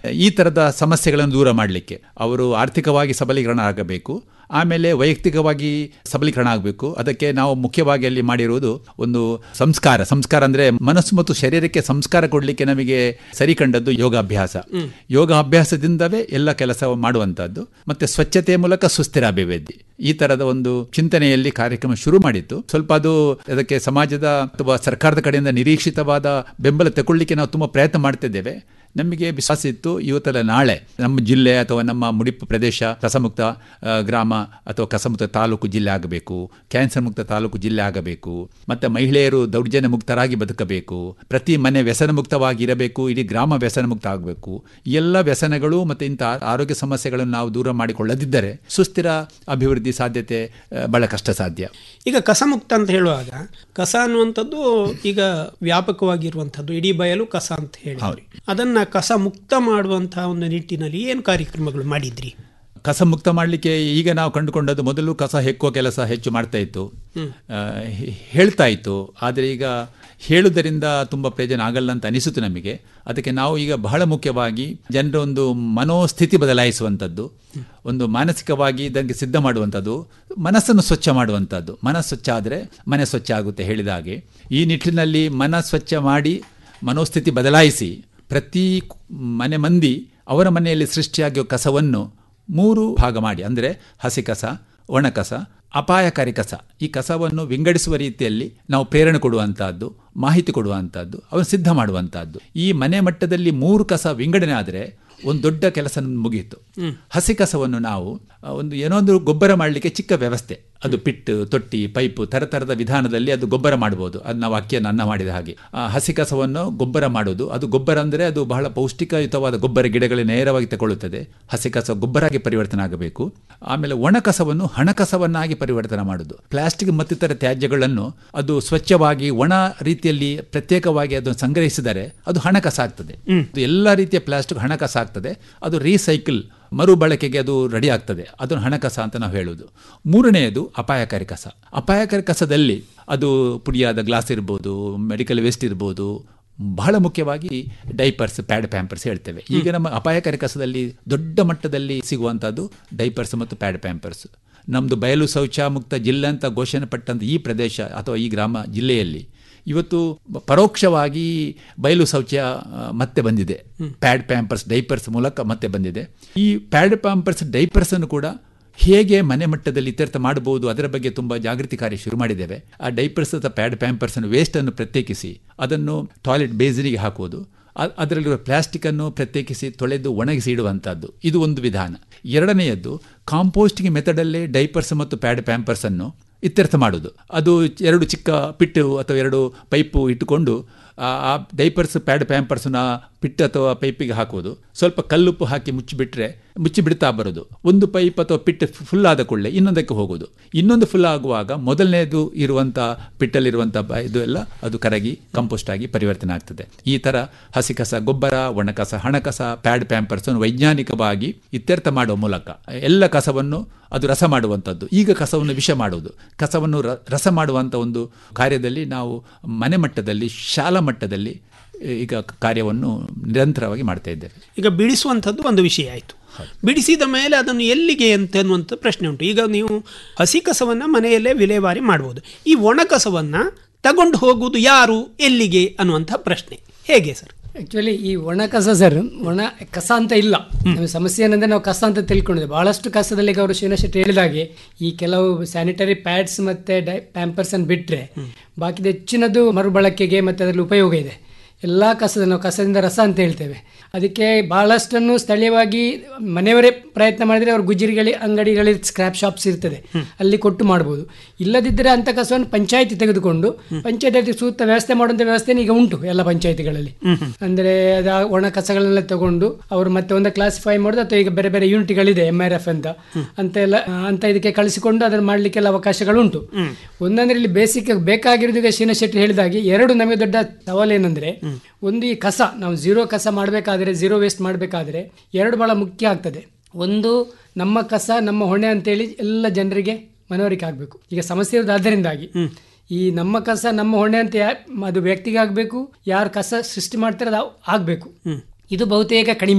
ಈ ಥರದ ಸಮಸ್ಯೆಗಳನ್ನು ದೂರ ಮಾಡಲಿಕ್ಕೆ ಅವರು ಆರ್ಥಿಕವಾಗಿ ಸಬಲೀಕರಣ ಆಗಬೇಕು ಆಮೇಲೆ ವೈಯಕ್ತಿಕವಾಗಿ ಸಬಲೀಕರಣ ಆಗಬೇಕು ಅದಕ್ಕೆ ನಾವು ಮುಖ್ಯವಾಗಿ ಅಲ್ಲಿ ಮಾಡಿರುವುದು ಒಂದು ಸಂಸ್ಕಾರ ಸಂಸ್ಕಾರ ಅಂದರೆ ಮನಸ್ಸು ಮತ್ತು ಶರೀರಕ್ಕೆ ಸಂಸ್ಕಾರ ಕೊಡಲಿಕ್ಕೆ ನಮಗೆ ಸರಿ ಕಂಡದ್ದು ಯೋಗಾಭ್ಯಾಸ ಯೋಗ ಅಭ್ಯಾಸದಿಂದವೇ ಎಲ್ಲ ಕೆಲಸ ಮಾಡುವಂಥದ್ದು ಮತ್ತೆ ಸ್ವಚ್ಛತೆಯ ಮೂಲಕ ಸುಸ್ಥಿರ ಅಭಿವೃದ್ಧಿ ಈ ತರದ ಒಂದು ಚಿಂತನೆಯಲ್ಲಿ ಕಾರ್ಯಕ್ರಮ ಶುರು ಮಾಡಿತ್ತು ಸ್ವಲ್ಪ ಅದು ಅದಕ್ಕೆ ಸಮಾಜದ ಅಥವಾ ಸರ್ಕಾರದ ಕಡೆಯಿಂದ ನಿರೀಕ್ಷಿತವಾದ ಬೆಂಬಲ ತಗೊಳ್ಳಿಕ್ಕೆ ನಾವು ತುಂಬ ಪ್ರಯತ್ನ ಮಾಡ್ತಿದ್ದೇವೆ ನಮಗೆ ವಿಶ್ವಾಸ ಇತ್ತು ಇವತ್ತಲ್ಲ ನಾಳೆ ನಮ್ಮ ಜಿಲ್ಲೆ ಅಥವಾ ನಮ್ಮ ಮುಡಿಪು ಪ್ರದೇಶ ಕಸಮುಕ್ತ ಆ, ಗ್ರಾಮ ಅಥವಾ ಕಸಮುಕ್ತ ತಾಲೂಕು ಜಿಲ್ಲೆ ಆಗಬೇಕು ಕ್ಯಾನ್ಸರ್ ಮುಕ್ತ ತಾಲೂಕು ಜಿಲ್ಲೆ ಆಗಬೇಕು ಮತ್ತು ಮಹಿಳೆಯರು ದೌರ್ಜನ್ಯ ಮುಕ್ತರಾಗಿ ಬದುಕಬೇಕು ಪ್ರತಿ ಮನೆ ವ್ಯಸನ ಮುಕ್ತವಾಗಿ ಇರಬೇಕು ಇಡೀ ಗ್ರಾಮ ವ್ಯಸನ ಮುಕ್ತ ಆಗಬೇಕು ಈ ಎಲ್ಲ ವ್ಯಸನಗಳು ಮತ್ತು ಇಂಥ ಆರೋಗ್ಯ ಸಮಸ್ಯೆಗಳನ್ನು ನಾವು ದೂರ ಮಾಡಿಕೊಳ್ಳದಿದ್ದರೆ ಸುಸ್ಥಿರ ಅಭಿವೃದ್ಧಿ ಸಾಧ್ಯತೆ ಆ, ಬಹಳ ಕಷ್ಟ ಸಾಧ್ಯ ಈಗ ಕಸಮುಕ್ತ ಅಂತ ಹೇಳುವಾಗ ಕಸ ಅನ್ನುವಂಥದ್ದು ಈಗ ವ್ಯಾಪಕವಾಗಿರುವಂಥದ್ದು ಇಡೀ ಬಯಲು ಕಸ ಅಂತ ಹೇಳಿ ಅದನ್ನ ಕಸ ಮುಕ್ತ ಮಾಡುವಂತಹ ಒಂದು ನಿಟ್ಟಿನಲ್ಲಿ ಏನು ಕಾರ್ಯಕ್ರಮಗಳು ಮಾಡಿದ್ರಿ ಕಸ ಮುಕ್ತ ಮಾಡಲಿಕ್ಕೆ ಈಗ ನಾವು ಕಂಡುಕೊಂಡದ್ದು ಮೊದಲು ಕಸ ಹೆಕ್ಕುವ ಕೆಲಸ ಹೆಚ್ಚು ಮಾಡ್ತಾ ಇತ್ತು ಆ, ಹೇ- ಹೇಳ್ತಾ ಇತ್ತು ಆದರೆ ಈಗ ಹೇಳುವುದರಿಂದ ತುಂಬ ಪ್ರಯೋಜನ ಆಗಲ್ಲ ಅಂತ ಅನಿಸುತ್ತೆ ನಮಗೆ ಅದಕ್ಕೆ ನಾವು ಈಗ ಬಹಳ ಮುಖ್ಯವಾಗಿ ಜನರ ಒಂದು ಮನೋಸ್ಥಿತಿ ಬದಲಾಯಿಸುವಂಥದ್ದು ಒಂದು ಮಾನಸಿಕವಾಗಿ ಇದಕ್ಕೆ ಸಿದ್ಧ ಮಾಡುವಂಥದ್ದು ಮನಸ್ಸನ್ನು ಸ್ವಚ್ಛ ಮಾಡುವಂಥದ್ದು ಮನಸ್ಸು ಸ್ವಚ್ಛ ಆದರೆ ಮನೆ ಸ್ವಚ್ಛ ಆಗುತ್ತೆ ಹೇಳಿದ ಹಾಗೆ ಈ ನಿಟ್ಟಿನಲ್ಲಿ ಮನ ಸ್ವಚ್ಛ ಮಾಡಿ ಮನೋಸ್ಥಿತಿ ಬದಲಾಯಿಸಿ ಪ್ರತಿ ಮನೆ ಮಂದಿ ಅವರ ಮನೆಯಲ್ಲಿ ಸೃಷ್ಟಿಯಾಗಿರೋ ಕಸವನ್ನು ಮೂರು ಭಾಗ ಮಾಡಿ ಅಂದರೆ ಹಸಿ ಕಸ ಒಣ ಕಸ ಅಪಾಯಕಾರಿ ಕಸ ಈ ಕಸವನ್ನು ವಿಂಗಡಿಸುವ ರೀತಿಯಲ್ಲಿ ನಾವು ಪ್ರೇರಣೆ ಕೊಡುವಂತಹದ್ದು ಮಾಹಿತಿ ಕೊಡುವಂತಹದ್ದು ಅವನು ಸಿದ್ಧ ಮಾಡುವಂತಹದ್ದು ಈ ಮನೆ ಮಟ್ಟದಲ್ಲಿ ಮೂರು ಕಸ ವಿಂಗಡಣೆ ಆದರೆ ಒಂದು ದೊಡ್ಡ ಕೆಲಸ ಮುಗಿಯಿತು ಹಸಿ ಕಸವನ್ನು ನಾವು ಆ, ಒಂದು ಏನೋ ಒಂದು ಗೊಬ್ಬರ ಮಾಡಲಿಕ್ಕೆ ಚಿಕ್ಕ ವ್ಯವಸ್ಥೆ ಅದು ಪಿಟ್ಟು ತೊಟ್ಟಿ ಪೈಪು ಥರಥರದ ವಿಧಾನದಲ್ಲಿ ಅದು ಗೊಬ್ಬರ ಮಾಡಬಹುದು ಅದು ನಾವು ಅಕ್ಕಿಯನ್ನು ಅನ್ನ ಮಾಡಿದ ಹಾಗೆ ಆ, ಹಸಿ ಕಸವನ್ನು ಗೊಬ್ಬರ ಮಾಡೋದು ಅದು ಗೊಬ್ಬರ ಅಂದರೆ ಅದು ಬಹಳ ಪೌಷ್ಟಿಕಯುತವಾದ ಗೊಬ್ಬರ ಗಿಡಗಳಿಗೆ ನೇರವಾಗಿ ತಗೊಳ್ಳುತ್ತದೆ ಹಸಿ ಕಸ ಗೊಬ್ಬರಾಗಿ ಪರಿವರ್ತನೆ ಆಗಬೇಕು ಆಮೇಲೆ ಒಣ ಕಸವನ್ನು ಹಣಕಸವನ್ನಾಗಿ ಪರಿವರ್ತನೆ ಮಾಡುವುದು ಪ್ಲಾಸ್ಟಿಕ್ ಮತ್ತಿತರ ತ್ಯಾಜ್ಯಗಳನ್ನು ಅದು ಸ್ವಚ್ಛವಾಗಿ ಒಣ ರೀತಿಯಲ್ಲಿ ಪ್ರತ್ಯೇಕವಾಗಿ ಅದನ್ನು ಸಂಗ್ರಹಿಸಿದರೆ ಅದು ಹಣಕಸ ಆಗ್ತದೆ ಅದು ಎಲ್ಲ ರೀತಿಯ ಪ್ಲಾಸ್ಟಿಕ್ ಹಣಕಸ ಆಗ್ತದೆ ಅದು ರೀಸೈಕಲ್ ಮರುಬಳಕೆಗೆ ಅದು ರೆಡಿ ಆಗ್ತದೆ ಅದನ್ನು ಹಣಕಸ ಅಂತ ನಾವು ಹೇಳುವುದು ಮೂರನೆಯದು ಅಪಾಯಕಾರಿ ಕಸ ಅಪಾಯಕಾರಿ ಕಸದಲ್ಲಿ ಅದು ಪುಡಿಯಾದ ಗ್ಲಾಸ್ ಇರ್ಬೋದು ಮೆಡಿಕಲ್ ವೇಸ್ಟ್ ಇರ್ಬೋದು ಬಹಳ ಮುಖ್ಯವಾಗಿ ಡೈಪರ್ಸ್ ಪ್ಯಾಡ್ ಪ್ಯಾಂಪರ್ಸ್ ಹೇಳ್ತೇವೆ ಈಗ ನಮ್ಮ ಅಪಾಯಕಾರಿ ಕಸದಲ್ಲಿ ದೊಡ್ಡ ಮಟ್ಟದಲ್ಲಿ ಸಿಗುವಂಥದ್ದು ಡೈಪರ್ಸ್ ಮತ್ತು ಪ್ಯಾಡ್ ಪ್ಯಾಂಪರ್ಸ್ ನಮ್ಮದು ಬಯಲು ಶೌಚ ಮುಕ್ತ ಜಿಲ್ಲೆ ಅಂತ ಘೋಷಣೆ ಪಟ್ಟಂತ ಈ ಪ್ರದೇಶ ಅಥವಾ ಈ ಗ್ರಾಮ ಜಿಲ್ಲೆಯಲ್ಲಿ ಇವತ್ತು ಪರೋಕ್ಷವಾಗಿ ಬಯಲು ಶೌಚ ಆ, ಮತ್ತೆ ಬಂದಿದೆ ಪ್ಯಾಡ್ ಪ್ಯಾಂಪರ್ಸ್ ಡೈಪರ್ಸ್ ಮೂಲಕ ಮತ್ತೆ ಬಂದಿದೆ ಈ ಪ್ಯಾಡ್ ಪ್ಯಾಂಪರ್ಸ್ ಡೈಪರ್ಸ್ ಅನ್ನು ಕೂಡ ಹೇಗೆ ಮನೆ ಮಟ್ಟದಲ್ಲಿ ಇತ್ಯರ್ಥ ಮಾಡಬಹುದು ಅದರ ಬಗ್ಗೆ ತುಂಬ ಜಾಗೃತಿ ಕಾರ್ಯ ಶುರು ಮಾಡಿದ್ದೇವೆ ಆ ಡೈಪರ್ಸ್ ಅಥವಾ ಪ್ಯಾಡ್ ಪ್ಯಾಂಪರ್ಸ್ ಅನ್ನು ವೇಸ್ಟ್ ಅನ್ನು ಪ್ರತ್ಯೇಕಿಸಿ ಅದನ್ನು ಟಾಯ್ಲೆಟ್ ಬೇಸಿನಿಗೆ ಹಾಕುವುದು ಅ- ಅದರಲ್ಲಿರುವ ಪ್ಲಾಸ್ಟಿಕ್ ಅನ್ನು ಪ್ರತ್ಯೇಕಿಸಿ ತೊಳೆದು ಒಣಗಿಸಿ ಇಡುವಂಥದ್ದು ಇದು ಒಂದು ವಿಧಾನ ಎರಡನೆಯದ್ದು ಕಾಂಪೋಸ್ಟಿಂಗ್ ಮೆಥಡಲ್ಲೇ ಡೈಪರ್ಸ್ ಮತ್ತು ಪ್ಯಾಡ್ ಪ್ಯಾಂಪರ್ಸ್ ಅನ್ನು ಇತ್ಯರ್ಥ ಮಾಡೋದು ಅದು ಎರಡು ಚಿಕ್ಕ ಪಿಟ್ಟು ಅಥವಾ ಎರಡು ಪೈಪು ಇಟ್ಟುಕೊಂಡು ಆ ಆ ಡೈಪರ್ಸ್ ಪ್ಯಾಡ್ ಪ್ಯಾಂಪರ್ಸ್ನ ಪಿಟ್ ಅಥವಾ ಪೈಪಿಗೆ ಹಾಕುವುದು ಸ್ವಲ್ಪ ಕಲ್ಲುಪ್ಪು ಹಾಕಿ ಮುಚ್ಚಿಬಿಟ್ರೆ ಮುಚ್ಚಿ ಬಿಡ್ತಾ ಬರೋದು ಒಂದು ಪೈಪ್ ಅಥವಾ ಪಿಟ್ ಫುಲ್ ಆದ ಕೂಡಲೇ ಇನ್ನೊಂದಕ್ಕೆ ಹೋಗೋದು ಇನ್ನೊಂದು ಫುಲ್ ಆಗುವಾಗ ಮೊದಲನೇದು ಇರುವಂಥ ಪಿಟ್ಟಲ್ಲಿರುವಂಥ ಬ- ಇದು ಎಲ್ಲ ಅದು ಕರಗಿ ಕಂಪೋಸ್ಟ್ ಆಗಿ ಪರಿವರ್ತನೆ ಆಗ್ತದೆ ಈ ಥರ ಹಸಿ ಕಸ ಗೊಬ್ಬರ ಒಣಕಸ ಹಣಕಸ ಪ್ಯಾಡ್ ಪ್ಯಾಂಪರ್ಸ್ ಅನ್ನು ವೈಜ್ಞಾನಿಕವಾಗಿ ಇತ್ಯರ್ಥ ಮಾಡುವ ಮೂಲಕ ಎಲ್ಲ ಕಸವನ್ನು ಅದು ರಸ ಮಾಡುವಂಥದ್ದು ಈಗ ಕಸವನ್ನು ವಿಷ ಮಾಡುವುದು ಕಸವನ್ನು ರ- ರಸ ಮಾಡುವಂಥ ಒಂದು ಕಾರ್ಯದಲ್ಲಿ ನಾವು ಮನೆ ಮಟ್ಟದಲ್ಲಿ ಶಾಲಾ ಮಟ್ಟದಲ್ಲಿ ಈಗ ಕಾರ್ಯವನ್ನು ನಿರಂತರವಾಗಿ ಮಾಡ್ತಾ ಇದ್ದೇವೆ ಈಗ ಬಿಡಿಸುವಂಥದ್ದು ಒಂದು ವಿಷಯ ಆಯಿತು ಬಿಡಿಸಿದ ಮೇಲೆ ಅದನ್ನು ಎಲ್ಲಿಗೆ ಅಂತ ಅನ್ನುವಂಥ ಪ್ರಶ್ನೆ ಉಂಟು ಈಗ ನೀವು ಹಸಿ ಕಸವನ್ನು ಮನೆಯಲ್ಲೇ ವಿಲೇವಾರಿ ಮಾಡ್ಬೋದು ಈ ಒಣ ಕಸವನ್ನು ತಗೊಂಡು ಹೋಗುವುದು ಯಾರು ಎಲ್ಲಿಗೆ ಅನ್ನುವಂಥ ಪ್ರಶ್ನೆ ಹೇಗೆ ಸರ್ ಆಕ್ಚುಲಿ ಈ ಒಣ ಕಸ ಸರ್ ಒಣ ಕಸ ಅಂತ ಇಲ್ಲ ನಮ್ಮ ಸಮಸ್ಯೆ ಏನಂದ್ರೆ ನಾವು ಕಸ ಅಂತ ತಿಳ್ಕೊಂಡಿದ್ದೆ ಬಹಳಷ್ಟು ಕಸದಲ್ಲಿ ಈಗ ಅವರು ಶ್ರೀನಿವಾಸ ಶೆಟ್ಟಿ ಹೇಳಿದಾಗೆ ಈ ಕೆಲವು ಸ್ಯಾನಿಟರಿ ಪ್ಯಾಡ್ಸ್ ಮತ್ತೆ ಡೈ ಪ್ಯಾಂಪರ್ಸ್ ಅನ್ನು ಬಿಟ್ರೆ ಬಾಕಿದ ಹೆಚ್ಚಿನದು ಮರುಬಳಕೆಗೆ ಮತ್ತೆ ಅದರಲ್ಲಿ ಉಪಯೋಗ ಇದೆ ಎಲ್ಲ ಕಸದ ನಾವು ಕಸದಿಂದ ರಸ ಅಂತ ಹೇಳ್ತೇವೆ ಅದಕ್ಕೆ ಬಹಳಷ್ಟನ್ನು ಸ್ಥಳೀಯವಾಗಿ ಮನೆಯವರೇ ಪ್ರಯತ್ನ ಮಾಡಿದರೆ ಅವ್ರ ಗುಜ್ಜರಿಗಳಿ ಅಂಗಡಿಗಳಲ್ಲಿ ಸ್ಕ್ರಾಪ್ ಶಾಪ್ಸ್ ಇರ್ತದೆ ಅಲ್ಲಿ ಕೊಟ್ಟು ಮಾಡ್ಬೋದು ಇಲ್ಲದಿದ್ದರೆ ಅಂಥ ಕಸವನ್ನು ಪಂಚಾಯತಿ ತೆಗೆದುಕೊಂಡು ಪಂಚಾಯತಿ ಸೂಕ್ತ ವ್ಯವಸ್ಥೆ ಮಾಡುವಂಥ ವ್ಯವಸ್ಥೆ ಈಗ ಉಂಟು ಎಲ್ಲ ಪಂಚಾಯತಿಗಳಲ್ಲಿ ಅಂದರೆ ಅದ ಒಣ ಕಸಗಳನ್ನೆಲ್ಲ ತಗೊಂಡು ಅವರು ಮತ್ತೆ ಒಂದು ಕ್ಲಾಸಿಫೈ ಮಾಡೋದು ಅಥವಾ ಈಗ ಬೇರೆ ಬೇರೆ ಯೂನಿಟ್ಗಳಿದೆ ಎಮ್ ಆರ್ ಎಫ್ ಅಂತ ಅಂತ ಎಲ್ಲ ಆ, ಅಂತ ಇದಕ್ಕೆ ಕಳಿಸಿಕೊಂಡು ಅದನ್ನು ಮಾಡಲಿಕ್ಕೆಲ್ಲ ಅವಕಾಶಗಳುಂಟು ಒಂದಂದ್ರೆ ಇಲ್ಲಿ ಬೇಸಿಕ್ ಬೇಕಾಗಿರೋದು ಈಗ ಶ್ರೀನಿವಾಸ ಶೆಟ್ಟಿ ಹೇಳಿದಾಗೆ ಎರಡು ನಮಗೆ ದೊಡ್ಡ ಸವಾಲು ಏನಂದ್ರೆ ಒಂದು ಈ ಕಸ ನಾವು ಝೀರೋ ಕಸ ಮಾಡಬೇಕಾದ್ರೆ ಝೀರೋ ವೇಸ್ಟ್ ಮಾಡಬೇಕಾದ್ರೆ ಎರಡು ಬಹಳ ಮುಖ್ಯ ಆಗ್ತದೆ ಒಂದು ನಮ್ಮ ಕಸ ನಮ್ಮ ಹೊಣೆ ಅಂತೇಳಿ ಎಲ್ಲ ಜನರಿಗೆ ಮನವರಿಕೆ ಆಗಬೇಕು ಈಗ ಸಮಸ್ಯೆ ಇರೋದು ಅದರಿಂದಾಗಿ ಈ ನಮ್ಮ ಕಸ ನಮ್ಮ ಹೊಣೆ ಅಂತ ಯಾ- ಅದು ವ್ಯಕ್ತಿಗೆ ಆಗಬೇಕು ಯಾರು ಕಸ ಸೃಷ್ಟಿ ಮಾಡ್ತಾರೆ ಅದು ಆಗಬೇಕು ಇದು ಬಹುತೇಕ ಕಡಿಮೆ ಇದೆ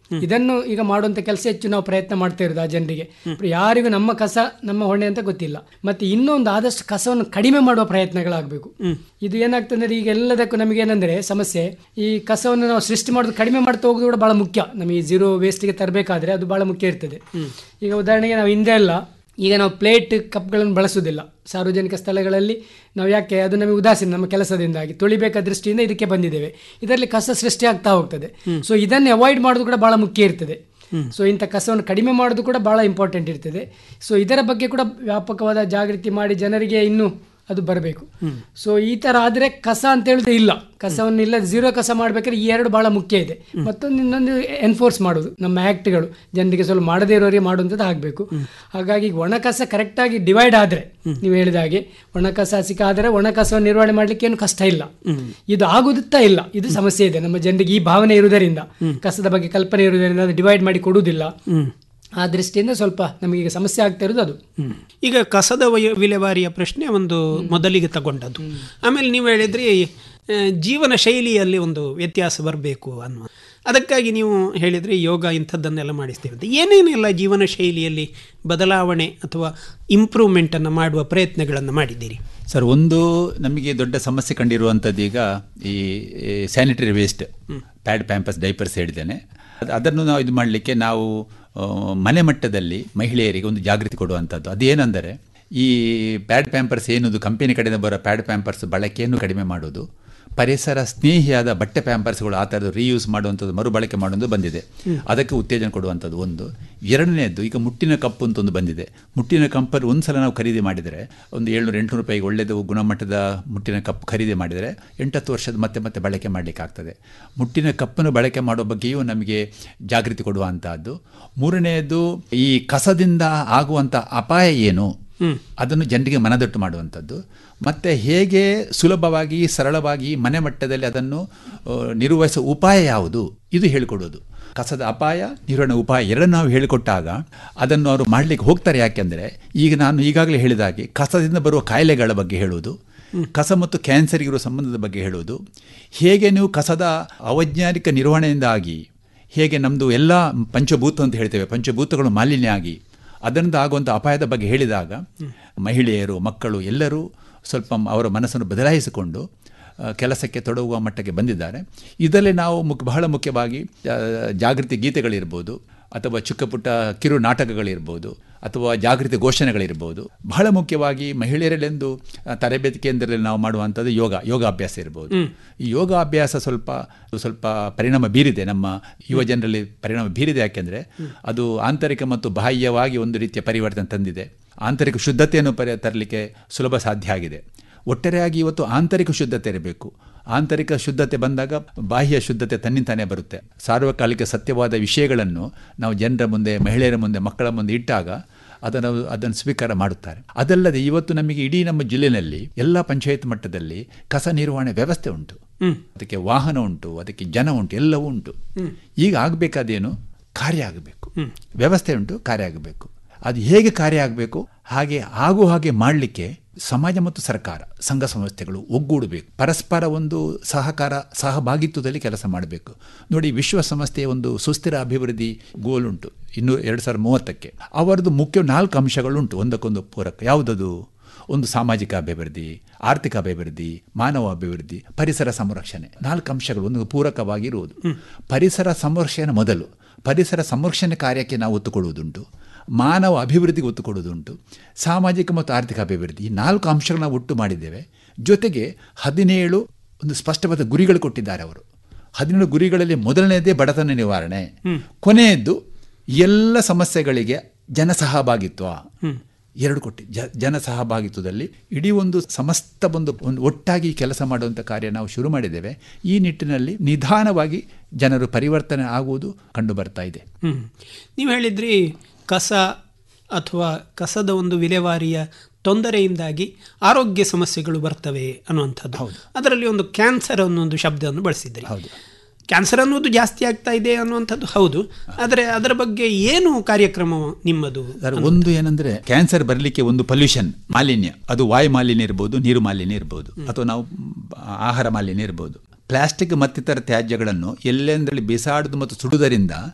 ಇದನ್ನು ಈಗ ಮಾಡುವಂತ ಕೆಲಸ ಹೆಚ್ಚು ನಾವು ಪ್ರಯತ್ನ ಮಾಡ್ತಾ ಇರೋದು ಆ ಜನರಿಗೆ ಯಾರಿಗೂ ನಮ್ಮ ಕಸ ನಮ್ಮ ಹೊಣೆ ಅಂತ ಗೊತ್ತಿಲ್ಲ ಮತ್ತೆ ಇನ್ನೊಂದು ಆದಷ್ಟು ಕಸವನ್ನು ಕಡಿಮೆ ಮಾಡುವ ಪ್ರಯತ್ನಗಳಾಗಬೇಕು ಇದು ಏನಾಗ್ತದೆ ಅಂದ್ರೆ ಈಗ ಎಲ್ಲದಕ್ಕೂ ನಮಗೆ ಏನಂದ್ರೆ ಸಮಸ್ಯೆ ಈ ಕಸವನ್ನು ನಾವು ಸೃಷ್ಟಿ ಮಾಡೋದು ಕಡಿಮೆ ಮಾಡ್ತಾ ಹೋಗೋದು ಕೂಡ ಬಹಳ ಮುಖ್ಯ ನಮಗೆ ಜೀರೋ ವೇಸ್ಟ್ಗೆ ತರಬೇಕಾದ್ರೆ ಅದು ಬಹಳ ಮುಖ್ಯ ಇರ್ತದೆ ಈಗ ಉದಾಹರಣೆಗೆ ನಾವು ಹಿಂದೆ ಎಲ್ಲ ಈಗ ನಾವು ಪ್ಲೇಟ್ ಕಪ್ಗಳನ್ನು ಬಳಸುವುದಿಲ್ಲ ಸಾರ್ವಜನಿಕ ಸ್ಥಳಗಳಲ್ಲಿ ನಾವು ಯಾಕೆ ಅದು ನಮಗೆ ಉದಾಸೀನ ನಮ್ಮ ಕೆಲಸದಿಂದಾಗಿ ತೊಳಿಬೇಕಾದ ದೃಷ್ಟಿಯಿಂದ ಇದಕ್ಕೆ ಬಂದಿದ್ದೇವೆ ಇದರಲ್ಲಿ ಕಸ ಸೃಷ್ಟಿ ಆಗ್ತಾ ಹೋಗ್ತದೆ ಸೊ ಇದನ್ನು ಅವಾಯ್ಡ್ ಮಾಡೋದು ಕೂಡ ಬಹಳ ಮುಖ್ಯ ಇರ್ತದೆ ಸೊ ಇಂಥ ಕಸವನ್ನು ಕಡಿಮೆ ಮಾಡೋದು ಕೂಡ ಬಹಳ ಇಂಪಾರ್ಟೆಂಟ್ ಇರ್ತದೆ ಸೊ ಇದರ ಬಗ್ಗೆ ಕೂಡ ವ್ಯಾಪಕವಾದ ಜಾಗೃತಿ ಮಾಡಿ ಜನರಿಗೆ ಇನ್ನೂ ಅದು ಬರಬೇಕು ಸೊ ಈ ತರ ಆದ್ರೆ ಕಸ ಅಂತ ಹೇಳಿದ್ರೆ ಇಲ್ಲ ಕಸವನ್ನು ಇಲ್ಲ ಝೀರೋ ಕಸ ಮಾಡ್ಬೇಕಾದ್ರೆ ಈ ಎರಡು ಬಹಳ ಮುಖ್ಯ ಇದೆ ಮತ್ತೊಂದು ಇನ್ನೊಂದು ಎನ್ಫೋರ್ಸ್ ಮಾಡೋದು ನಮ್ಮ ಆಕ್ಟ್ಗಳು ಜನರಿಗೆ ಸ್ವಲ್ಪ ಮಾಡದೇ ಇರೋರಿಗೆ ಮಾಡುವಂಥದ್ದು ಆಗಬೇಕು ಹಾಗಾಗಿ ಒಣ ಕಸ ಕರೆಕ್ಟಾಗಿ ಡಿವೈಡ್ ಆದ್ರೆ ನೀವು ಹೇಳಿದ ಹಾಗೆ ಒಣ ಕಸ ಹಸಿಕ ಆದರೆ ಒಣ ಕಸವನ್ನು ನಿರ್ವಹಣೆ ಮಾಡ್ಲಿಕ್ಕೆ ಏನು ಕಷ್ಟ ಇಲ್ಲ ಇದು ಆಗುತ್ತಾ ಇಲ್ಲ ಇದು ಸಮಸ್ಯೆ ಇದೆ ನಮ್ಮ ಜನರಿಗೆ ಈ ಭಾವನೆ ಇರುವುದರಿಂದ ಕಸದ ಬಗ್ಗೆ ಕಲ್ಪನೆ ಇರುವುದರಿಂದ ಅದು ಡಿವೈಡ್ ಮಾಡಿ ಕೊಡುವುದಿಲ್ಲ ಆ ದೃಷ್ಟಿಯಿಂದ ಸ್ವಲ್ಪ ನಮಗೀಗ ಸಮಸ್ಯೆ ಆಗ್ತಾ ಇರೋದು ಅದು ಈಗ ಕಸದ ವಯ- ವಿಲೇವಾರಿಯ ಪ್ರಶ್ನೆ ಒಂದು ಮೊದಲಿಗೆ ತಗೊಂಡದ್ದು ಆಮೇಲೆ ನೀವು ಹೇಳಿದ್ರಿ ಆ, ಜೀವನ ಶೈಲಿಯಲ್ಲಿ ಒಂದು ವ್ಯತ್ಯಾಸ ಬರಬೇಕು ಅನ್ನುವ ಅದಕ್ಕಾಗಿ ನೀವು ಹೇಳಿದ್ರಿ ಯೋಗ ಇಂಥದ್ದನ್ನೆಲ್ಲ ಮಾಡಿಸ್ತೀರಂತೆ ಏನೇನೆಲ್ಲ ಜೀವನ ಶೈಲಿಯಲ್ಲಿ ಬದಲಾವಣೆ ಅಥವಾ ಇಂಪ್ರೂವ್ಮೆಂಟನ್ನು ಮಾಡುವ ಪ್ರಯತ್ನಗಳನ್ನು ಮಾಡಿದ್ದೀರಿ ಸರ್ ಒಂದು ನಮಗೆ ದೊಡ್ಡ ಸಮಸ್ಯೆ ಕಂಡಿರುವಂಥದ್ದು ಈಗ ಈ sanitary waste pad Pampers diapers ಹೇಳಿದ್ದೇನೆ ಅದ್- ಅದನ್ನು ನಾವು ಇದು ಮಾಡಲಿಕ್ಕೆ ನಾವು ಆ, ಮನೆ ಮಟ್ಟದಲ್ಲಿ ಮಹಿಳೆಯರಿಗೆ ಒಂದು ಜಾಗೃತಿ ಕೊಡುವಂಥದ್ದು ಅದೇನೆಂದರೆ ಈ ಪ್ಯಾಡ್ ಪ್ಯಾಂಪರ್ಸ್ ಏನದು ಕಂಪನಿ ಕಡೆಯಿಂದ ಬರೋ ಪ್ಯಾಡ್ ಪ್ಯಾಂಪರ್ಸ್ ಬಳಕೆಯನ್ನು ಕಡಿಮೆ ಮಾಡೋದು ಪರಿಸರ ಸ್ನೇಹಿಯಾದ ಬಟ್ಟೆ ಪ್ಯಾಂಪರ್ಸ್ಗಳು ಆ ಥರದ್ದು ರೀಯೂಸ್ ಮಾಡುವಂಥದ್ದು ಮರುಬಳಕೆ ಮಾಡುವಂಥದ್ದು ಬಂದಿದೆ ಅದಕ್ಕೆ ಉತ್ತೇಜನ ಕೊಡುವಂಥದ್ದು ಒಂದು ಎರಡನೇದ್ದು ಈಗ ಮುಟ್ಟಿನ ಕಪ್ಪು ಅಂತ ಒಂದು ಬಂದಿದೆ ಮುಟ್ಟಿನ ಕಂಪಲ್ಲಿ ಒಂದು ಸಲ ನಾವು ಖರೀದಿ ಮಾಡಿದರೆ ಒಂದು ಏಳ್ನೂರು ಎಂಟುನೂರು ರೂಪಾಯಿಗೆ ಒಳ್ಳೆಯದು ಗುಣಮಟ್ಟದ ಮುಟ್ಟಿನ ಕಪ್ಪು ಖರೀದಿ ಮಾಡಿದರೆ ಎಂಟತ್ತು ವರ್ಷದ ಮತ್ತೆ ಮತ್ತೆ ಬಳಕೆ ಮಾಡಲಿಕ್ಕೆ ಆಗ್ತದೆ ಮುಟ್ಟಿನ ಕಪ್ಪನ್ನು ಬಳಕೆ ಮಾಡೋ ಬಗ್ಗೆಯೂ ನಮಗೆ ಜಾಗೃತಿ ಕೊಡುವಂತಹದ್ದು ಮೂರನೆಯದು ಈ ಕಸದಿಂದ ಆಗುವಂಥ ಅಪಾಯ ಏನು ಅದನ್ನು ಜನರಿಗೆ ಮನದಟ್ಟು ಮಾಡುವಂಥದ್ದು ಮತ್ತು ಹೇಗೆ ಸುಲಭವಾಗಿ ಸರಳವಾಗಿ ಮನೆ ಮಟ್ಟದಲ್ಲಿ ಅದನ್ನು ಆ, ನಿರ್ವಹಿಸುವ ಉಪಾಯ ಯಾವುದು ಇದು ಹೇಳಿಕೊಡೋದು ಕಸದ ಅಪಾಯ ನಿರ್ವಹಣೆ ಉಪಾಯ ಎರಡನ್ನು ನಾವು ಹೇಳಿಕೊಟ್ಟಾಗ ಅದನ್ನು ಅವರು ಮಾಡಲಿಕ್ಕೆ ಹೋಗ್ತಾರೆ ಯಾಕೆಂದರೆ ಈಗ ನಾನು ಈಗಾಗಲೇ ಹೇಳಿದಾಗೆ ಕಸದಿಂದ ಬರುವ ಕಾಯಿಲೆಗಳ ಬಗ್ಗೆ ಹೇಳುವುದು ಕಸ ಮತ್ತು ಕ್ಯಾನ್ಸರ್ ಇರುವ ಸಂಬಂಧದ ಬಗ್ಗೆ ಹೇಳುವುದು ಹೇಗೆ ನೀವು ಕಸದ ಅವೈಜ್ಞಾನಿಕ ನಿರ್ವಹಣೆಯಿಂದಾಗಿ ಹೇಗೆ ನಮ್ಮದು ಎಲ್ಲ ಪಂಚಭೂತ ಅಂತ ಹೇಳ್ತೇವೆ ಪಂಚಭೂತಗಳು ಮಾಲಿನ್ಯ ಆಗಿ ಅದರಿಂದ ಆಗುವಂಥ ಅಪಾಯದ ಬಗ್ಗೆ ಹೇಳಿದಾಗ ಮಹಿಳೆಯರು ಮಕ್ಕಳು ಎಲ್ಲರೂ ಸ್ವಲ್ಪ ಅವರ ಮನಸ್ಸನ್ನು ಬದಲಾಯಿಸಿಕೊಂಡು ಆ, ಕೆಲಸಕ್ಕೆ ತೊಡಗುವ ಮಟ್ಟಕ್ಕೆ ಬಂದಿದ್ದಾರೆ ಇದರಲ್ಲಿ ನಾವು ಮುಖ್ಯ ಬಹಳ ಮುಖ್ಯವಾಗಿ ಆ, ಜಾಗೃತಿ ಗೀತೆಗಳಿರ್ಬೋದು ಅಥವಾ ಚಿಕ್ಕ ಪುಟ್ಟ ಕಿರು ನಾಟಕಗಳಿರ್ಬೋದು ಅಥವಾ ಜಾಗೃತಿ ಘೋಷಣೆಗಳಿರ್ಬೋದು ಬಹಳ ಮುಖ್ಯವಾಗಿ ಮಹಿಳೆಯರಲ್ಲೆಂದು ಆ, ತರಬೇತಿ ಕೇಂದ್ರದಲ್ಲಿ ನಾವು ಮಾಡುವಂಥದ್ದು ಯೋಗ ಯೋಗಾಭ್ಯಾಸ ಇರ್ಬೋದು ಈ ಯೋಗಾಭ್ಯಾಸ ಸ್ವಲ್ಪ ಸ್ವಲ್ಪ ಪರಿಣಾಮ ಬೀರಿದೆ ನಮ್ಮ ಯುವ ಜನರಲ್ಲಿ ಪರಿಣಾಮ ಬೀರಿದೆ ಯಾಕೆಂದರೆ ಅದು ಆಂತರಿಕ ಮತ್ತು ಬಾಹ್ಯವಾಗಿ ಒಂದು ರೀತಿಯ ಪರಿವರ್ತನೆ ತಂದಿದೆ ಆಂತರಿಕ ಶುದ್ಧತೆಯನ್ನು ಪರಿ ತರಲಿಕ್ಕೆ ಸುಲಭ ಸಾಧ್ಯ ಆಗಿದೆ ಒಟ್ಟಾರೆಯಾಗಿ ಇವತ್ತು ಆಂತರಿಕ ಶುದ್ಧತೆ ಇರಬೇಕು ಆಂತರಿಕ ಶುದ್ಧತೆ ಬಂದಾಗ ಬಾಹ್ಯ ಶುದ್ಧತೆ ತನ್ನಿಂತಾನೇ ಬರುತ್ತೆ ಸಾರ್ವಕಾಲಿಕ ಸತ್ಯವಾದ ವಿಷಯಗಳನ್ನು ನಾವು ಜನರ ಮುಂದೆ ಮಹಿಳೆಯರ ಮುಂದೆ ಮಕ್ಕಳ ಮುಂದೆ ಇಟ್ಟಾಗ ಅದನ್ನು ಅದನ್ನು ಸ್ವೀಕಾರ ಮಾಡುತ್ತಾರೆ ಅದಲ್ಲದೆ ಇವತ್ತು ನಮಗೆ ಇಡೀ ನಮ್ಮ ಜಿಲ್ಲೆಯಲ್ಲಿ ಎಲ್ಲ ಪಂಚಾಯತ್ ಮಟ್ಟದಲ್ಲಿ ಕಸ ನಿರ್ವಹಣೆ ವ್ಯವಸ್ಥೆ ಉಂಟು ಅದಕ್ಕೆ ವಾಹನ ಉಂಟು ಅದಕ್ಕೆ ಜನ ಉಂಟು ಎಲ್ಲವೂ ಉಂಟು ಈಗ ಆಗಬೇಕಾದೇನು ಕಾರ್ಯ ಆಗಬೇಕು ವ್ಯವಸ್ಥೆ ಉಂಟು ಕಾರ್ಯ ಆಗಬೇಕು ಅದು ಹೇಗೆ ಕಾರ್ಯ ಆಗಬೇಕು ಹಾಗೆ ಆಗು ಹಾಗೆ ಮಾಡಲಿಕ್ಕೆ ಸಮಾಜ ಮತ್ತು ಸರ್ಕಾರ ಸಂಘ ಸಂಸ್ಥೆಗಳು ಒಗ್ಗೂಡಬೇಕು ಪರಸ್ಪರ ಒಂದು ಸಹಕಾರ ಸಹಭಾಗಿತ್ವದಲ್ಲಿ ಕೆಲಸ ಮಾಡಬೇಕು ನೋಡಿ ವಿಶ್ವಸಂಸ್ಥೆಯ ಒಂದು ಸುಸ್ಥಿರ ಅಭಿವೃದ್ಧಿ ಗೋಲ್ ಉಂಟು ಇನ್ನು ಎರಡು ಸಾವಿರದ ಮೂವತ್ತಕ್ಕೆ ಅವರದ್ದು ಮುಖ್ಯ ನಾಲ್ಕು ಅಂಶಗಳುಂಟು ಒಂದಕ್ಕೊಂದು ಪೂರಕ ಯಾವುದದು ಒಂದು ಸಾಮಾಜಿಕ ಅಭಿವೃದ್ಧಿ ಆರ್ಥಿಕ ಅಭಿವೃದ್ಧಿ ಮಾನವ ಅಭಿವೃದ್ಧಿ ಪರಿಸರ ಸಂರಕ್ಷಣೆ ನಾಲ್ಕು ಅಂಶಗಳು ಒಂದು ಪೂರಕವಾಗಿರುವುದು ಪರಿಸರ ಸಂರಕ್ಷಣೆ ಮೊದಲು ಪರಿಸರ ಸಂರಕ್ಷಣೆ ಕಾರ್ಯಕ್ಕೆ ನಾವು ಒತ್ತು ಕೊಡುವುದುಂಟು ಮಾನವ ಅಭಿವೃದ್ಧಿಗೆ ಒತ್ತು ಕೊಡುವುದುಂಟು ಸಾಮಾಜಿಕ ಮತ್ತು ಆರ್ಥಿಕ ಅಭಿವೃದ್ಧಿ ಈ ನಾಲ್ಕು ಅಂಶಗಳನ್ನ ಒಟ್ಟು ಮಾಡಿದ್ದೇವೆ ಜೊತೆಗೆ ಹದಿನೇಳು ಒಂದು ಸ್ಪಷ್ಟವಾದ ಗುರಿಗಳು ಕೊಟ್ಟಿದ್ದಾರೆ ಅವರು ಹದಿನೇಳು ಗುರಿಗಳಲ್ಲಿ ಮೊದಲನೇದೇ ಬಡತನ ನಿವಾರಣೆ ಕೊನೆಯದ್ದು ಎಲ್ಲ ಸಮಸ್ಯೆಗಳಿಗೆ ಜನ ಸಹಭಾಗಿತ್ವ ಎರಡು ಕೊಟ್ಟು ಜ ಜನ ಸಹಭಾಗಿತ್ವದಲ್ಲಿ ಇಡೀ ಒಂದು ಸಮಸ್ತ ಒಂದು ಒಂದು ಒಟ್ಟಾಗಿ ಕೆಲಸ ಮಾಡುವಂಥ ಕಾರ್ಯ ನಾವು ಶುರು ಮಾಡಿದ್ದೇವೆ ಈ ನಿಟ್ಟಿನಲ್ಲಿ ನಿಧಾನವಾಗಿ ಜನರು ಪರಿವರ್ತನೆ ಆಗುವುದು ಕಂಡು ಬರ್ತಾ ಇದೆ ಹ್ಮ್. ನೀವು ಹೇಳಿದ್ರಿ ಕಸ ಅಥವಾ ಕಸದ ಒಂದು ವಿಲೇವಾರಿಯ ತೊಂದರೆಯಿಂದಾಗಿ ಆರೋಗ್ಯ ಸಮಸ್ಯೆಗಳು ಬರ್ತವೆ ಅನ್ನುವಂಥದ್ದು ಅದರಲ್ಲಿ ಒಂದು ಕ್ಯಾನ್ಸರ್ ಅನ್ನೋ ಶಬ್ದವನ್ನು ಬಳಸಿದ್ರಿ ಕ್ಯಾನ್ಸರ್ ಅನ್ನೋದು ಜಾಸ್ತಿ ಆಗ್ತಾ ಇದೆ ಅನ್ನುವಂಥದ್ದು ಹೌದು ಆದರೆ ಅದರ ಬಗ್ಗೆ ಏನು ಕಾರ್ಯಕ್ರಮ ನಿಮ್ಮದು ಸರ್ ಒಂದು ಏನಂದ್ರೆ ಕ್ಯಾನ್ಸರ್ ಬರಲಿಕ್ಕೆ ಒಂದು ಪೊಲ್ಯೂಷನ್ ಮಾಲಿನ್ಯ ಅದು ವಾಯು ಮಾಲಿನ್ಯ ಇರ್ಬೋದು ನೀರು ಮಾಲಿನ್ಯ ಇರ್ಬೋದು ಅಥವಾ ನಾವು ಆಹಾರ ಮಾಲಿನ್ಯ ಇರ್ಬೋದು ಪ್ಲಾಸ್ಟಿಕ್ ಮತ್ತಿತರ ತ್ಯಾಜ್ಯಗಳನ್ನು ಎಲ್ಲೆಂದರಲ್ಲಿ ಬಿಸಾಡುದು ಮತ್ತು ಸುಡುವುದರಿಂದ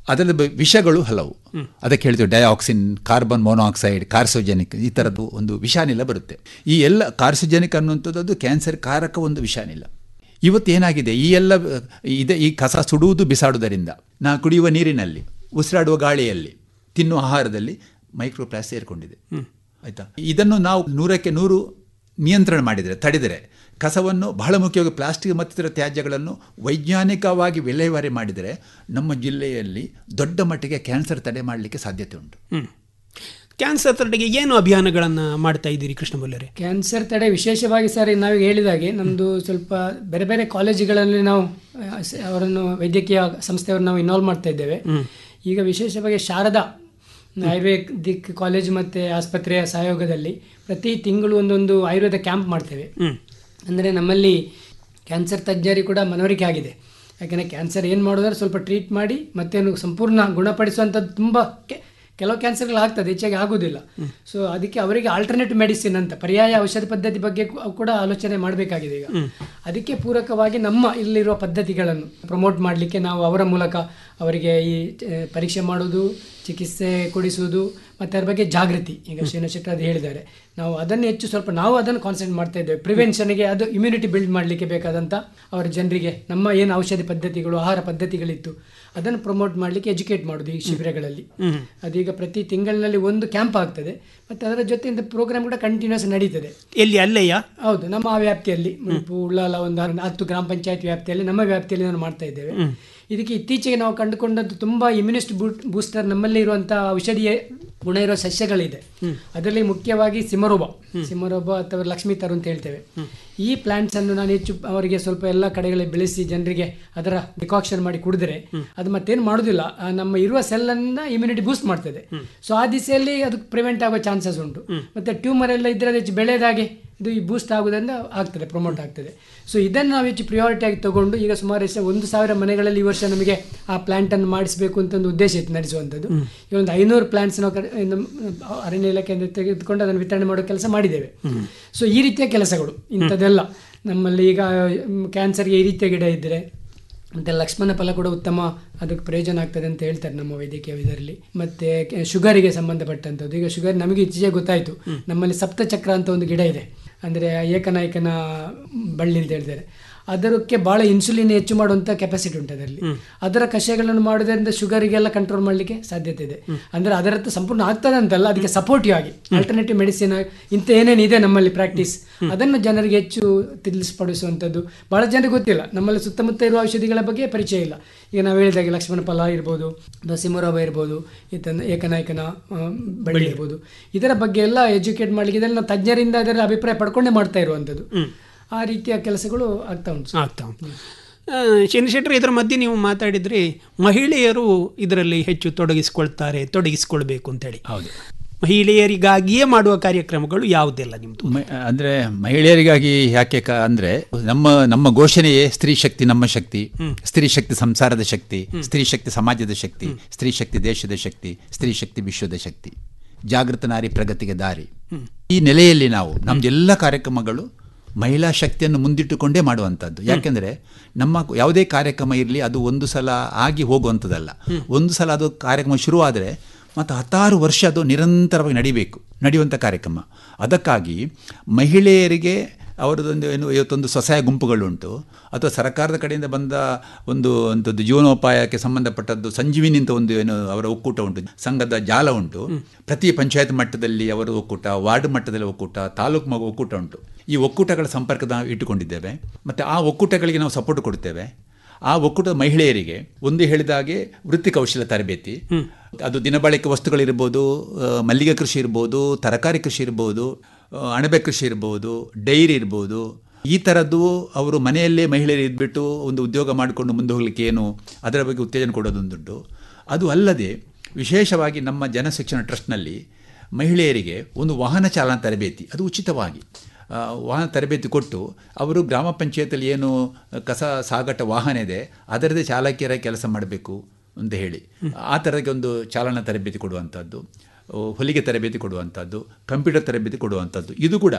ಅದರಲ್ಲಿ ಬ- ವಿಷಗಳು ಹಲವು ಅದಕ್ಕೆ ಹೇಳ್ತೀವಿ ಡಯಾಕ್ಸಿನ್ ಕಾರ್ಬನ್ ಮೊನಾಕ್ಸೈಡ್ ಕಾರ್ಸೋಜೆನಿಕ್ ಈ ಥರದ್ದು ಒಂದು ವಿಷಾನಿಲ ಬರುತ್ತೆ ಈ ಎಲ್ಲ ಕಾರ್ಸೋಜೆನಿಕ್ ಅನ್ನುವಂಥದ್ದು ಕ್ಯಾನ್ಸರ್ ಕಾರಕ ಒಂದು ವಿಷಾನಿಲ ಇವತ್ತು ಏನಾಗಿದೆ ಈ ಎಲ್ಲ ಅಹ್, ಇದೆ ಈ ಕಸ ಸುಡುವುದು ಬಿಸಾಡುವುದರಿಂದ ನಾ ಕುಡಿಯುವ ನೀರಿನಲ್ಲಿ ಉಸಿರಾಡುವ ಗಾಳಿಯಲ್ಲಿ ತಿನ್ನುವ ಆಹಾರದಲ್ಲಿ ಮೈಕ್ರೋಪ್ಲಾಸ್ ಸೇರಿಕೊಂಡಿದೆ ಆಯ್ತಾ ಇದನ್ನು ನಾವು ನೂರಕ್ಕೆ ನೂರು ನಿಯಂತ್ರಣ ಮಾಡಿದರೆ ತಡೆದರೆ ಕಸವನ್ನು ಬಹಳ ಮುಖ್ಯವಾಗಿ ಪ್ಲಾಸ್ಟಿಕ್ ಮತ್ತಿತರ ತ್ಯಾಜ್ಯಗಳನ್ನು ವೈಜ್ಞಾನಿಕವಾಗಿ ವಿಲೇವಾರಿ ಮಾಡಿದರೆ ನಮ್ಮ ಜಿಲ್ಲೆಯಲ್ಲಿ ದೊಡ್ಡ ಮಟ್ಟಿಗೆ ಕ್ಯಾನ್ಸರ್ ತಡೆ ಮಾಡಲಿಕ್ಕೆ ಸಾಧ್ಯತೆ ಉಂಟು ಹ್ಮ್ ಕ್ಯಾನ್ಸರ್ ತಡೆಗೆ ಏನು ಅಭಿಯಾನಗಳನ್ನು ಮಾಡ್ತಾ ಇದ್ದೀರಿ ಕೃಷ್ಣ ಬೊಲ್ಲರೆ ಕ್ಯಾನ್ಸರ್ ತಡೆ ವಿಶೇಷವಾಗಿ ಸರ್ ನಾವು ಹೇಳಿದಾಗೆ ನಮ್ಮದು ಸ್ವಲ್ಪ ಬೇರೆ ಬೇರೆ ಕಾಲೇಜುಗಳಲ್ಲಿ ನಾವು ಆ, ಸ- ಅವರನ್ನು ವೈದ್ಯಕೀಯ ಸಂಸ್ಥೆಯವರು ನಾವು ಇನ್ವಾಲ್ವ್ ಮಾಡ್ತಾ ಇದ್ದೇವೆ ಈಗ ವಿಶೇಷವಾಗಿ ಶಾರದಾ ಆಯುರ್ವೇದಿಕ್ ಕಾಲೇಜ್ ಮತ್ತು ಆಸ್ಪತ್ರೆಯ ಸಹಯೋಗದಲ್ಲಿ ಪ್ರತಿ ತಿಂಗಳು ಒಂದೊಂದು ಆಯುರ್ವೇದ ಕ್ಯಾಂಪ್ ಮಾಡ್ತೇವೆ ಅಂದರೆ ನಮ್ಮಲ್ಲಿ ಕ್ಯಾನ್ಸರ್ ತಜ್ಞರಿಗೆ ಕೂಡ ಮನವರಿಕೆ ಆಗಿದೆ ಯಾಕೆಂದರೆ ಕ್ಯಾನ್ಸರ್ ಏನು ಮಾಡೋದ್ರೆ ಸ್ವಲ್ಪ ಟ್ರೀಟ್ ಮಾಡಿ ಮತ್ತೇನು ಸಂಪೂರ್ಣ ಗುಣಪಡಿಸುವಂಥದ್ದು ತುಂಬ ಕೆ- ಕೆಲವು ಕ್ಯಾನ್ಸರ್ಗಳು ಆಗ್ತದೆ ಹೆಚ್ಚಾಗಿ ಆಗೋದಿಲ್ಲ ಸೊ ಅದಕ್ಕೆ ಅವರಿಗೆ ಆಲ್ಟರ್ನೇಟಿವ್ ಮೆಡಿಸಿನ್ ಅಂತ ಪರ್ಯಾಯ ಔಷಧ ಪದ್ಧತಿ ಬಗ್ಗೆ ಕು- ಕೂಡ ಆಲೋಚನೆ ಮಾಡಬೇಕಾಗಿದೆ ಈಗ ಅದಕ್ಕೆ ಪೂರಕವಾಗಿ ನಮ್ಮ ಇಲ್ಲಿರುವ ಪದ್ಧತಿಗಳನ್ನು ಪ್ರಮೋಟ್ ಮಾಡಲಿಕ್ಕೆ ನಾವು ಅವರ ಮೂಲಕ ಅವರಿಗೆ ಈ ಆ, ಪರೀಕ್ಷೆ ಮಾಡೋದು ಚಿಕಿತ್ಸೆ ಕೊಡಿಸುವುದು ಮತ್ತು ಅದ್ರ ಬಗ್ಗೆ ಜಾಗೃತಿ ಈಗ ಶ್ರೀನ ಶೆಟ್ಟರ್ ಅದು ಹೇಳಿದ್ದಾರೆ ನಾವು ಅದನ್ನು ಹೆಚ್ಚು ಸ್ವಲ್ಪ ನಾವು ಅದನ್ನು ಕಾನ್ಸಂಟ್ರೇಟ್ ಮಾಡ್ತಾ ಇದ್ದೇವೆ ಪ್ರಿವೆನ್ಷನ್ಗೆ ಅದು ಇಮ್ಯುನಿಟಿ ಬಿಲ್ಡ್ ಮಾಡಲಿಕ್ಕೆ ಬೇಕಾದಂಥ ಅವರ ಜನರಿಗೆ ನಮ್ಮ ಏನು ಔಷಧಿ ಪದ್ಧತಿಗಳು ಆಹಾರ ಪದ್ಧತಿಗಳಿತ್ತು ಅದನ್ನು ಪ್ರಮೋಟ್ ಮಾಡಲಿಕ್ಕೆ ಎಜುಕೇಟ್ ಮಾಡೋದು ಈ ಶಿಬಿರಗಳಲ್ಲಿ ಅದೀಗ ಪ್ರತಿ ತಿಂಗಳಿನಲ್ಲಿ ಒಂದು ಕ್ಯಾಂಪ್ ಆಗ್ತದೆ ಮತ್ತು ಅದರ ಜೊತೆಯಿಂದ ಪ್ರೋಗ್ರಾಮ್ ಕೂಡ ಕಂಟಿನ್ಯೂಸ್ ನಡೀತದೆ ಎಲ್ಲಿ ಅಲ್ಲೆಯ ಹೌದು ನಮ್ಮ ಆ ವ್ಯಾಪ್ತಿಯಲ್ಲಿ ಮುಡಿಪು ಉಳ್ಳಾಲ ಒಂದು ಹತ್ತು ಗ್ರಾಮ ಪಂಚಾಯತ್ ವ್ಯಾಪ್ತಿಯಲ್ಲಿ ನಮ್ಮ ವ್ಯಾಪ್ತಿಯಲ್ಲಿ ನಾವು ಮಾಡ್ತಾ ಇದ್ದೇವೆ ಇದಕ್ಕೆ ಇತ್ತೀಚೆಗೆ ನಾವು ಕಂಡುಕೊಂಡದ್ದು ತುಂಬಾ ಇಮ್ಯುನಿಸ್ಟ್ ಬೂಸ್ಟರ್ ನಮ್ಮಲ್ಲಿ ಇರುವಂತಹ ಔಷಧೀಯ ಗುಣ ಇರೋ ಸಸ್ಯಗಳಿದೆ ಅದರಲ್ಲಿ ಮುಖ್ಯವಾಗಿ ಸಿಮರೋಬ ಸಿಮರೋಬ ಅಥವಾ ಲಕ್ಷ್ಮೀ ತರು ಅಂತ ಹೇಳ್ತೇವೆ ಈ ಪ್ಲಾಂಟ್ಸ್ ಅನ್ನು ನಾನು ಹೆಚ್ಚು ಅವರಿಗೆ ಸ್ವಲ್ಪ ಎಲ್ಲ ಕಡೆಗಳಲ್ಲಿ ಬೆಳೆಸಿ ಜನರಿಗೆ ಅದರ ಡಿಕಾಕ್ಷನ್ ಮಾಡಿ ಕುಡಿದ್ರೆ ಅದು ಮತ್ತೇನು ಮಾಡೋದಿಲ್ಲ ಆ ನಮ್ಮ ಇರುವ ಸೆಲ್ ಅನ್ನ ಇಮ್ಯುನಿಟಿ ಬೂಸ್ಟ್ ಮಾಡ್ತದೆ ಸೊ ಆ ದಿಸೆಯಲ್ಲಿ ಅದು ಪ್ರಿವೆಂಟ್ ಆಗೋ ಚಾನ್ಸಸ್ ಉಂಟು ಮತ್ತೆ ಟ್ಯೂಮರ್ ಎಲ್ಲ ಇದ್ರೆ ಅದು ಹೆಚ್ಚು ಬೆಳೆದಾಗೆ ಇದು ಈ ಬೂಸ್ಟ್ ಆಗೋದ್ರಿಂದ ಆಗ್ತದೆ ಪ್ರಮೋಟ್ ಆಗ್ತದೆ ಸೊ ಇದನ್ನು ನಾವು ಹೆಚ್ಚು ಪ್ರಿಯಾರಿಟಿ ಆಗಿ ತಗೊಂಡು ಈಗ ಸುಮಾರು ಎಷ್ಟು ಒಂದು ಸಾವಿರ ಮನೆಗಳಲ್ಲಿ ಈ ವರ್ಷ ನಮಗೆ ಆ ಪ್ಲಾಂಟ್ ಅನ್ನು ಮಾಡಿಸಬೇಕು ಅಂತ ಒಂದು ಉದ್ದೇಶ ಇತ್ತು ನಡೆಸುವಂಥದ್ದು ಈ ಒಂದು ಐನೂರು ಪ್ಲಾಂಟ್ಸ್ ನಾವು ಕರೆ- ನಮ್ಮ ಅರಣ್ಯ ಇಲಾಖೆಯಿಂದ ತೆಗೆದುಕೊಂಡು ಅದನ್ನು ವಿತರಣೆ ಮಾಡೋ ಕೆಲಸ ಮಾಡಿದ್ದೇವೆ ಸೊ ಈ ರೀತಿಯ ಕೆಲಸಗಳು ಇಂಥದ್ದೆಲ್ಲ ನಮ್ಮಲ್ಲಿ ಈಗ ಮ್, ಕ್ಯಾನ್ಸರ್ಗೆ ಈ ರೀತಿಯ ಗಿಡ ಇದ್ದರೆ ಮತ್ತು ಲಕ್ಷ್ಮಣ ಫಲ ಕೂಡ ಉತ್ತಮ ಅದಕ್ಕೆ ಪ್ರಯೋಜನ ಆಗ್ತದೆ ಅಂತ ಹೇಳ್ತಾರೆ ನಮ್ಮ ವೈದ್ಯಕೀಯ ಇದರಲ್ಲಿ ಮತ್ತೆ ಕೆ- ಶುಗರಿಗೆ ಸಂಬಂಧಪಟ್ಟಂಥದ್ದು ಈಗ ಶುಗರ್ ನಮಗೆ ಇತ್ತೀಚೆಗೆ ಗೊತ್ತಾಯಿತು ನಮ್ಮಲ್ಲಿ ಸಪ್ತಚಕ್ರ ಅಂತ ಒಂದು ಗಿಡ ಇದೆ ಅಂದರೆ ಏಕನಾಯಕನ ಬಳ್ಳಿ ಅಂತ ಹೇಳ್ತಾರೆ ಅದಕ್ಕೆ ಭಾಳ ಇನ್ಸುಲಿನ್ ಹೆಚ್ಚು ಮಾಡುವಂಥ ಕೆಪಾಸಿಟಿ ಉಂಟು ಅದರಲ್ಲಿ ಅದರ ಕಷಾಯಗಳನ್ನು ಮಾಡೋದ್ರಿಂದ ಶುಗರಿಗೆಲ್ಲ ಕಂಟ್ರೋಲ್ ಮಾಡಲಿಕ್ಕೆ ಸಾಧ್ಯತೆ ಇದೆ ಅಂದರೆ ಅದರದ್ದು ಸಂಪೂರ್ಣ ಆಗ್ತದೆ ಅಂತಲ್ಲ ಅದಕ್ಕೆ ಸಪೋರ್ಟಿವ್ ಆಗಿ ಆಲ್ಟರ್ನೇಟಿವ್ ಮೆಡಿಸಿನ್ ಇಂಥ ಏನೇನಿದೆ ನಮ್ಮಲ್ಲಿ ಪ್ರಾಕ್ಟೀಸ್ ಅದನ್ನು ಜನರಿಗೆ ಹೆಚ್ಚು ತಿಳಿಸ್ಪಡಿಸುವಂಥದ್ದು ಭಾಳ ಜನರಿಗೆ ಗೊತ್ತಿಲ್ಲ ನಮ್ಮಲ್ಲಿ ಸುತ್ತಮುತ್ತ ಇರುವ ಔಷಧಿಗಳ ಬಗ್ಗೆ ಪರಿಚಯ ಇಲ್ಲ ಈಗ ನಾವು ಹೇಳಿದಾಗೆ ಲಕ್ಷ್ಮಣ ಫಲ ಇರ್ಬೋದು ಅಥವಾ ಸಿಮರೋಬ ಇರ್ಬೋದು ಈತನ ಏಕನಾಯಕನ ಆ, ಬಳ್ಳಿ ಇರ್ಬೋದು ಇದರ ಬಗ್ಗೆ ಎಲ್ಲ ಎಜುಕೇಟ್ ಮಾಡಲಿಕ್ಕೆ ಇದೆಲ್ಲ ನಾವು ತಜ್ಞರಿಂದ ಅದರ ಅಭಿಪ್ರಾಯ ಪಡ್ಕೊಂಡೇ ಮಾಡ್ತಾ ಇರುವಂಥದ್ದು ಆ ರೀತಿಯ ಕೆಲಸಗಳು ಆಗ್ತಾ ಉಂಟು ಸರ್. ಆಗ್ತಾ ಉಂಟು ಆ, ಶನಿಶೆಟ್ಟರು ಇದರ ಮಧ್ಯೆ ನೀವು ಮಾತಾಡಿದ್ರಿ ಮಹಿಳೆಯರು ಇದರಲ್ಲಿ ಹೆಚ್ಚು ತೊಡಗಿಸಿಕೊಳ್ತಾರೆ ತೊಡಗಿಸಿಕೊಳ್ಬೇಕು ಅಂತೇಳಿ ಹೌದು ಮಹಿಳೆಯರಿಗಾಗಿಯೇ ಮಾಡುವ ಕಾರ್ಯಕ್ರಮಗಳು ಯಾವುದೆಲ್ಲ ನಿಮ್ದು ಮ- ಅಂದ್ರೆ ಮಹಿಳೆಯರಿಗಾಗಿ ಯಾಕೆ ಕ ಅಂದ್ರೆ ನಮ್ಮ ನಮ್ಮ ಘೋಷಣೆಯೇ ಸ್ತ್ರೀ ಶಕ್ತಿ ನಮ್ಮ ಶಕ್ತಿ ಸ್ತ್ರೀ ಶಕ್ತಿ ಸಂಸಾರದ ಶಕ್ತಿ ಸ್ತ್ರೀ ಶಕ್ತಿ ಸಮಾಜದ ಶಕ್ತಿ ಸ್ತ್ರೀ ಶಕ್ತಿ ದೇಶದ ಶಕ್ತಿ ಸ್ತ್ರೀ ಶಕ್ತಿ ವಿಶ್ವದ ಶಕ್ತಿ ಜಾಗೃತ ನಾರಿ ಪ್ರಗತಿಗೆ ದಾರಿ ಈ ನೆಲೆಯಲ್ಲಿ ನಾವು ನಮ್ದು ಎಲ್ಲ ಕಾರ್ಯಕ್ರಮಗಳು ಮಹಿಳಾ ಶಕ್ತಿಯನ್ನು ಮುಂದಿಟ್ಟುಕೊಂಡೇ ಮಾಡುವಂಥದ್ದು ಯಾಕೆಂದ್ರೆ ನಮ್ಮ ಯಾವುದೇ ಕಾರ್ಯಕ್ರಮ ಇರಲಿ ಅದು ಒಂದು ಸಲ ಆಗಿ ಹೋಗುವಂಥದ್ದಲ್ಲ ಒಂದು ಸಲ ಅದು ಕಾರ್ಯಕ್ರಮ ಶುರುವಾದರೆ ಮತ್ತು ಹತ್ತಾರು ವರ್ಷ ಅದು ನಿರಂತರವಾಗಿ ನಡಿಬೇಕು ನಡೆಯುವಂಥ ಕಾರ್ಯಕ್ರಮ ಅದಕ್ಕಾಗಿ ಮಹಿಳೆಯರಿಗೆ ಅವರದೊಂದು ಏನು ಇವತ್ತೊಂದು ಸ್ವಸಹಾಯ ಗುಂಪುಗಳುಂಟು ಅಥವಾ ಸರ್ಕಾರದ ಕಡೆಯಿಂದ ಬಂದ ಒಂದು ಅಂಥದ್ದು ಜೀವನೋಪಾಯಕ್ಕೆ ಸಂಬಂಧಪಟ್ಟದ್ದು ಸಂಜೀವಿನಿ ಅಂತ ಒಂದು ಏನು ಅವರ ಒಕ್ಕೂಟ ಉಂಟು ಸಂಘದ ಜಾಲ ಉಂಟು ಪ್ರತಿ ಪಂಚಾಯತ್ ಮಟ್ಟದಲ್ಲಿ ಅವರ ಒಕ್ಕೂಟ ವಾರ್ಡ್ ಮಟ್ಟದಲ್ಲಿ ಒಕ್ಕೂಟ ತಾಲೂಕು ಮಗು ಒಕ್ಕೂಟ ಉಂಟು ಈ ಒಕ್ಕೂಟಗಳ ಸಂಪರ್ಕದ ನಾವು ಇಟ್ಟುಕೊಂಡಿದ್ದೇವೆ ಮತ್ತು ಆ ಒಕ್ಕೂಟಗಳಿಗೆ ನಾವು ಸಪೋರ್ಟ್ ಕೊಡ್ತೇವೆ ಆ ಒಕ್ಕೂಟದ ಮಹಿಳೆಯರಿಗೆ ಒಂದು ಹೇಳಿದ ಹಾಗೆ ವೃತ್ತಿ ಕೌಶಲ್ಯ ತರಬೇತಿ ಅದು ದಿನಬಳಕೆ ವಸ್ತುಗಳಿರ್ಬೋದು ಆ, ಮಲ್ಲಿಗೆ ಕೃಷಿ ಇರ್ಬೋದು ತರಕಾರಿ ಕೃಷಿ ಇರ್ಬೋದು ಆ, ಅಣಬೆ ಕೃಷಿ ಇರ್ಬೋದು ಡೈರಿ ಇರ್ಬೋದು ಈ ಥರದ್ದು ಅವರು ಮನೆಯಲ್ಲೇ ಮಹಿಳೆಯರು ಇದ್ಬಿಟ್ಟು ಒಂದು ಉದ್ಯೋಗ ಮಾಡಿಕೊಂಡು ಮುಂದೆ ಹೋಗ್ಲಿಕ್ಕೆ ಏನು ಅದರ ಬಗ್ಗೆ ಉತ್ತೇಜನ ಕೊಡೋದೊಂದುಂಟು ಅದು ಅಲ್ಲದೆ ವಿಶೇಷವಾಗಿ ನಮ್ಮ ಜನಶಿಕ್ಷಣ ಟ್ರಸ್ಟ್ನಲ್ಲಿ ಮಹಿಳೆಯರಿಗೆ ಒಂದು ವಾಹನ ಚಾಲನಾ ತರಬೇತಿ ಅದು ಉಚಿತವಾಗಿ ಆ, ವಾಹನ ತರಬೇತಿ ಕೊಟ್ಟು ಅವರು ಗ್ರಾಮ ಪಂಚಾಯತಲ್ಲಿ ಏನು ಕಸ ಸಾಗಾಟ ವಾಹನ ಇದೆ ಅದರದೇ ಚಾಲಕಿಯರ ಕೆಲಸ ಮಾಡಬೇಕು ಅಂತ ಹೇಳಿ ಆ ಥರಕ್ಕೆ ಒಂದು ಚಾಲನಾ ತರಬೇತಿ ಕೊಡುವಂಥದ್ದು ಓ, ಹೊಲಿಗೆ ತರಬೇತಿ ಕೊಡುವಂಥದ್ದು ಕಂಪ್ಯೂಟರ್ ತರಬೇತಿ ಕೊಡುವಂಥದ್ದು ಇದು ಕೂಡ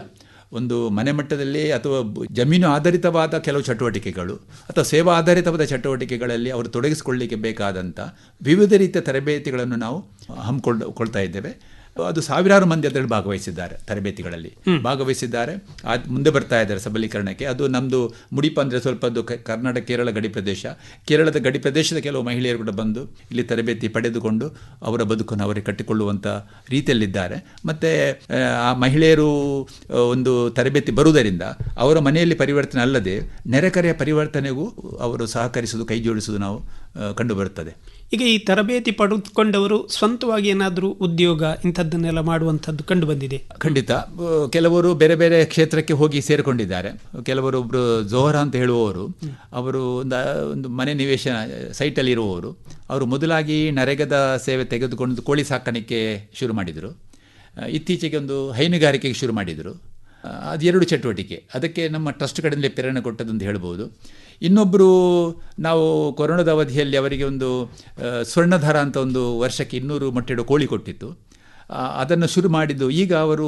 ಒಂದು ಮನೆ ಮಟ್ಟದಲ್ಲಿ ಅಥವಾ ಬ- ಜಮೀನು ಆಧಾರಿತವಾದ ಕೆಲವು ಚಟುವಟಿಕೆಗಳು ಅಥವಾ ಸೇವಾ ಆಧಾರಿತವಾದ ಚಟುವಟಿಕೆಗಳಲ್ಲಿ ಅವರು ತೊಡಗಿಸಿಕೊಳ್ಳಲಿಕ್ಕೆ ಬೇಕಾದಂಥ ವಿವಿಧ ರೀತಿಯ ತರಬೇತಿಗಳನ್ನು ನಾವು ಹಮ್ಮಿಕೊಂಡು ಕೊಳ್ತಾ ಇದ್ದೇವೆ ಅದು ಸಾವಿರಾರು ಮಂದಿ ಅದರಲ್ಲಿ ಭಾಗವಹಿಸಿದ್ದಾರೆ ತರಬೇತಿಗಳಲ್ಲಿ ಭಾಗವಹಿಸಿದ್ದಾರೆ ಅದು ಮುಂದೆ ಬರ್ತಾ ಇದ್ದಾರೆ ಸಬಲೀಕರಣಕ್ಕೆ ಅದು ನಮ್ಮದು ಮುಡಿಪ ಅಂದರೆ ಸ್ವಲ್ಪ ಅದು ಕ- ಕರ್ನಾಟಕ ಕೇರಳ ಗಡಿ ಪ್ರದೇಶ ಕೇರಳದ ಗಡಿ ಪ್ರದೇಶದ ಕೆಲವು ಮಹಿಳೆಯರು ಕೂಡ ಬಂದು ಇಲ್ಲಿ ತರಬೇತಿ ಪಡೆದುಕೊಂಡು ಅವರ ಬದುಕನ್ನು ಅವರಿಗೆ ಕಟ್ಟಿಕೊಳ್ಳುವಂಥ ರೀತಿಯಲ್ಲಿದ್ದಾರೆ ಮತ್ತು ಆ ಮಹಿಳೆಯರು ಆ, ಒಂದು ತರಬೇತಿ ಬರುವುದರಿಂದ ಅವರ ಮನೆಯಲ್ಲಿ ಪರಿವರ್ತನೆ ಅಲ್ಲದೆ ನೆರೆಕರೆಯ ಪರಿವರ್ತನೆಗೂ ಅವರು ಸಹಕರಿಸುವುದು ಕೈ ಜೋಡಿಸುವುದು ನಾವು ಆ, ಕಂಡುಬರುತ್ತದೆ ಈಗ ಈ ತರಬೇತಿ ಪಡೆದುಕೊಂಡವರು ಸ್ವಂತವಾಗಿ ಏನಾದರೂ ಉದ್ಯೋಗ ಇಂಥದ್ದನ್ನೆಲ್ಲ ಮಾಡುವಂಥದ್ದು ಕಂಡು ಬಂದಿದೆ ಖಂಡಿತ ಆ, ಕೆಲವರು ಬೇರೆ ಬೇರೆ ಕ್ಷೇತ್ರಕ್ಕೆ ಹೋಗಿ ಸೇರಿಕೊಂಡಿದ್ದಾರೆ ಕೆಲವರು ಒಬ್ಬರು ಜೋಹರ ಅಂತ ಹೇಳುವವರು ಅವರು ಒಂದು ಒಂದು ಮನೆ ನಿವೇಶನ ಸೈಟಲ್ಲಿ ಇರುವವರು ಅವರು ಮೊದಲಾಗಿ ನರೇಗದ ಸೇವೆ ತೆಗೆದುಕೊಂಡು ಕೋಳಿ ಸಾಕಾಣಿಕೆ ಶುರು ಮಾಡಿದರು ಆ, ಇತ್ತೀಚೆಗೆ ಒಂದು ಹೈನುಗಾರಿಕೆಗೆ ಶುರು ಮಾಡಿದರು ಆ, ಅದೆರಡು ಚಟುವಟಿಕೆ ಅದಕ್ಕೆ ನಮ್ಮ ಟ್ರಸ್ಟ್ ಕಡೆಯಿಂದ ಪ್ರೇರಣೆ ಕೊಟ್ಟದ್ದು ಅಂತ ಹೇಳ್ಬೋದು ಇನ್ನೊಬ್ಬರು ನಾವು ಕೊರೋನಾದ ಅವಧಿಯಲ್ಲಿ ಅವರಿಗೆ ಒಂದು ಆ, ಸ್ವರ್ಣಧಾರ ಅಂತ ಒಂದು ವರ್ಷಕ್ಕೆ ಇನ್ನೂರು ಮೊಟ್ಟೆಡು ಕೋಳಿ ಕೊಟ್ಟಿತ್ತು ಆ, ಅದನ್ನು ಶುರು ಮಾಡಿದ್ದು ಈಗ ಅವರು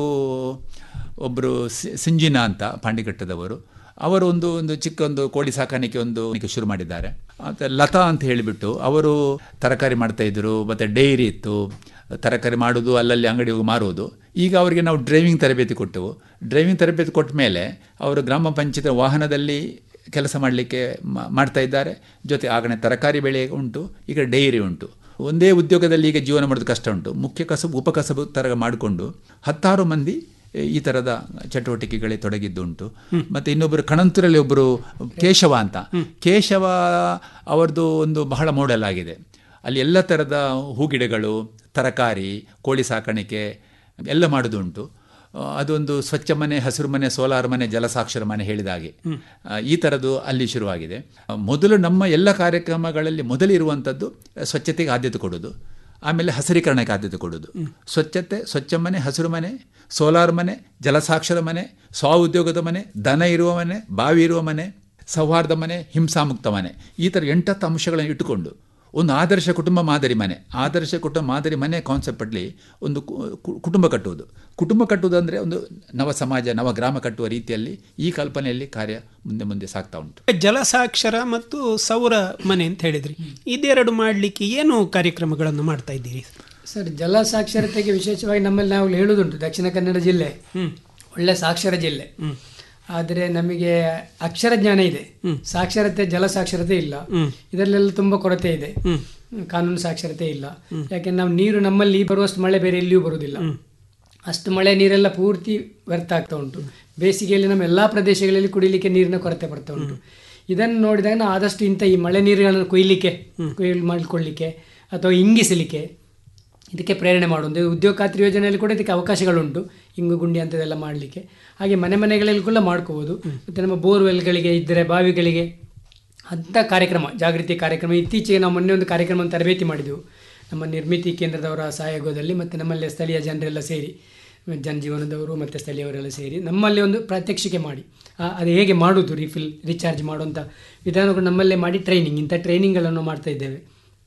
ಒಬ್ಬರು ಸಿಂಜಿನ ಅಂತ ಪಾಂಡಿಘಟ್ಟದವರು ಅವರು ಒಂದು ಒಂದು ಚಿಕ್ಕ ಒಂದು ಕೋಳಿ ಸಾಕಾಣಿಕೆ ಒಂದು ಶುರು ಮಾಡಿದ್ದಾರೆ ಮತ್ತು ಲತಾ ಅಂತ ಹೇಳಿಬಿಟ್ಟು ಅವರು ತರಕಾರಿ ಮಾಡ್ತಾ ಇದ್ರು ಮತ್ತು ಡೈರಿ ಇತ್ತು ತರಕಾರಿ ಮಾಡೋದು ಅಲ್ಲಲ್ಲಿ ಅಂಗಡಿ ಹೋಗಿ ಮಾರುವುದು ಈಗ ಅವರಿಗೆ ನಾವು ಡ್ರೈವಿಂಗ್ ತರಬೇತಿ ಕೊಟ್ಟೆವು ಡ್ರೈವಿಂಗ್ ತರಬೇತಿ ಕೊಟ್ಟ ಮೇಲೆ ಅವರು ಗ್ರಾಮ ಪಂಚಾಯತ್ ವಾಹನದಲ್ಲಿ ಕೆಲಸ ಮಾಡಲಿಕ್ಕೆ ಮಾಡ್ತಾ ಇದ್ದಾರೆ ಜೊತೆ ಆಗಣೆ ತರಕಾರಿ ಬೆಳೆ ಉಂಟು ಈಗ ಡೈರಿ ಉಂಟು ಒಂದೇ ಉದ್ಯೋಗದಲ್ಲಿ ಈಗ ಜೀವನ ಮಾಡೋದು ಕಷ್ಟ ಉಂಟು ಮುಖ್ಯ ಕಸಬು ಉಪಕಸಬು ಥರ ಮಾಡಿಕೊಂಡು ಹತ್ತಾರು ಮಂದಿ ಈ ಥರದ ಚಟುವಟಿಕೆಗಳೇ ತೊಡಗಿದ್ದುಂಟು ಮತ್ತು ಇನ್ನೊಬ್ಬರು ಕಣಂತೂರಲ್ಲಿ ಒಬ್ಬರು ಕೇಶವ ಅಂತ ಕೇಶವ ಅವರದು ಒಂದು ಬಹಳ ಮಾಡೆಲ್ ಆಗಿದೆ ಅಲ್ಲಿ ಎಲ್ಲ ಥರದ ಹೂಗಿಡಗಳು ತರಕಾರಿ ಕೋಳಿ ಸಾಕಾಣಿಕೆ ಎಲ್ಲ ಮಾಡೋದುಂಟು ಆ, ಅದೊಂದು ಸ್ವಚ್ಛ ಮನೆ ಹಸಿರು ಮನೆ ಸೋಲಾರ್ ಮನೆ ಜಲಸಾಕ್ಷರ ಮನೆ ಹೇಳಿದ ಹಾಗೆ ಆ, ಈ ಥರದ್ದು ಅಲ್ಲಿ ಶುರುವಾಗಿದೆ ಆ, ಮೊದಲು ನಮ್ಮ ಎಲ್ಲ ಕಾರ್ಯಕ್ರಮಗಳಲ್ಲಿ ಮೊದಲಿರುವಂಥದ್ದು ಸ್ವಚ್ಛತೆಗೆ ಆದ್ಯತೆ ಕೊಡೋದು ಆಮೇಲೆ ಹಸಿರೀಕರಣಕ್ಕೆ ಆದ್ಯತೆ ಕೊಡೋದು ಸ್ವಚ್ಛತೆ ಸ್ವಚ್ಛ ಮನೆ ಹಸಿರು ಮನೆ ಸೋಲಾರ್ ಮನೆ ಜಲಸಾಕ್ಷರ ಮನೆ ಸ್ವ ಉದ್ಯೋಗದ ಮನೆ ದನ ಇರುವ ಮನೆ ಬಾವಿ ಇರುವ ಮನೆ ಸೌಹಾರ್ದ ಮನೆ ಹಿಂಸಾಮುಕ್ತ ಮನೆ ಈ ಥರ ಎಂಟತ್ತು ಅಂಶಗಳನ್ನು ಇಟ್ಟುಕೊಂಡು ಒಂದು ಆದರ್ಶ ಕುಟುಂಬ ಮಾದರಿ ಮನೆ ಆದರ್ಶ ಕುಟುಂಬ ಮಾದರಿ ಮನೆ ಕಾನ್ಸೆಪ್ಟಲ್ಲಿ ಒಂದು ಕು- ಕು- ಕುಟುಂಬ ಕಟ್ಟುವುದು ಕುಟುಂಬ ಕಟ್ಟುವುದು ಅಂದರೆ ಒಂದು ನವ ಸಮಾಜ ನವ ಗ್ರಾಮ ಕಟ್ಟುವ ರೀತಿಯಲ್ಲಿ ಈ ಕಲ್ಪನೆಯಲ್ಲಿ ಕಾರ್ಯ ಮುಂದೆ ಮುಂದೆ ಸಾಗ್ತಾ ಉಂಟು ಜಲಸಾಕ್ಷರ ಮತ್ತು ಸೌರ ಮನೆ ಅಂತ ಹೇಳಿದ್ರಿ ಇದೆರಡು ಮಾಡಲಿಕ್ಕೆ ಏನು ಕಾರ್ಯಕ್ರಮಗಳನ್ನು ಮಾಡ್ತಾ ಇದ್ದೀರಿ ಸರ್ ಜಲ ಸಾಕ್ಷರತೆಗೆ ವಿಶೇಷವಾಗಿ ನಮ್ಮಲ್ಲಿ ನಾವು ಹೇಳುವುದುಂಟು ದಕ್ಷಿಣ ಕನ್ನಡ ಜಿಲ್ಲೆ ಒಳ್ಳೆ ಸಾಕ್ಷರ ಜಿಲ್ಲೆ ಆದರೆ ನಮಗೆ ಅಕ್ಷರ ಜ್ಞಾನ ಇದೆ ಸಾಕ್ಷರತೆ ಜಲ ಸಾಕ್ಷರತೆ ಇಲ್ಲ ಇದರಲ್ಲೆಲ್ಲ ತುಂಬಾ ಕೊರತೆ ಇದೆ ಕಾನೂನು ಸಾಕ್ಷರತೆ ಇಲ್ಲ ಯಾಕೆಂದ್ರೆ ನಾವು ನೀರು ನಮ್ಮಲ್ಲಿ ಬರುವಷ್ಟು ಮಳೆ ಬೇರೆ ಎಲ್ಲಿಯೂ ಬರುವುದಿಲ್ಲ ಅಷ್ಟು ಮಳೆ ನೀರೆಲ್ಲ ಪೂರ್ತಿ ವ್ಯರ್ಥ ಆಗ್ತಾ ಉಂಟು ಬೇಸಿಗೆಯಲ್ಲಿ ನಮ್ಮ ಎಲ್ಲಾ ಪ್ರದೇಶಗಳಲ್ಲಿ ಕುಡಿಲಿಕ್ಕೆ ನೀರಿನ ಕೊರತೆ ಬರ್ತಾ ಉಂಟು ಇದನ್ನು ನೋಡಿದಾಗ ನಾವು ಆದಷ್ಟು ಇಂಥ ಈ ಮಳೆ ನೀರುಗಳನ್ನು ಕೊಯ್ಲಿಕ್ಕೆ ಕೊಯ್ಲು ಮಾಡಿಕೊಳ್ಳಿಕ್ಕೆ ಅಥವಾ ಇಂಗಿಸಲಿಕ್ಕೆ ಇದಕ್ಕೆ ಪ್ರೇರಣೆ ಮಾಡುವುದು ಉದ್ಯೋಗ ಖಾತ್ರಿ ಯೋಜನೆಯಲ್ಲಿ ಕೂಡ ಇದಕ್ಕೆ ಅವಕಾಶಗಳುಂಟು ಇಂಗು ಗುಂಡಿ ಅಂಥದ್ದೆಲ್ಲ ಮಾಡಲಿಕ್ಕೆ ಹಾಗೆ ಮನೆ ಮನೆಗಳಲ್ಲಿ ಕೂಡ ಮಾಡ್ಕೋಬೋದು ಮತ್ತು ನಮ್ಮ ಬೋರ್ವೆಲ್ಗಳಿಗೆ ಇದ್ದರೆ ಬಾವಿಗಳಿಗೆ ಅಂಥ ಕಾರ್ಯಕ್ರಮ ಜಾಗೃತಿ ಕಾರ್ಯಕ್ರಮ ಇತ್ತೀಚೆಗೆ ನಾವು ಮೊನ್ನೆ ಒಂದು ಕಾರ್ಯಕ್ರಮ ತರಬೇತಿ ಮಾಡಿದೆವು ನಮ್ಮ ನಿರ್ಮಿತಿ ಕೇಂದ್ರದವರ ಸಹಯೋಗದಲ್ಲಿ ಮತ್ತು ನಮ್ಮಲ್ಲಿ ಸ್ಥಳೀಯ ಜನರೆಲ್ಲ ಸೇರಿ ಜನಜೀವನದವರು ಮತ್ತು ಸ್ಥಳೀಯವರೆಲ್ಲ ಸೇರಿ ನಮ್ಮಲ್ಲಿ ಒಂದು ಪ್ರಾತ್ಯಕ್ಷಿಕೆ ಮಾಡಿ ಆ, ಅದು ಹೇಗೆ ಮಾಡೋದು ರಿಫಿಲ್ ರೀಚಾರ್ಜ್ ಮಾಡುವಂಥ ವಿಧಾನಗಳು ನಮ್ಮಲ್ಲೇ ಮಾಡಿ ಟ್ರೈನಿಂಗ್ ಇಂಥ ಟ್ರೈನಿಂಗ್ಗಳನ್ನು ಮಾಡ್ತಾ ಇದ್ದೇವೆ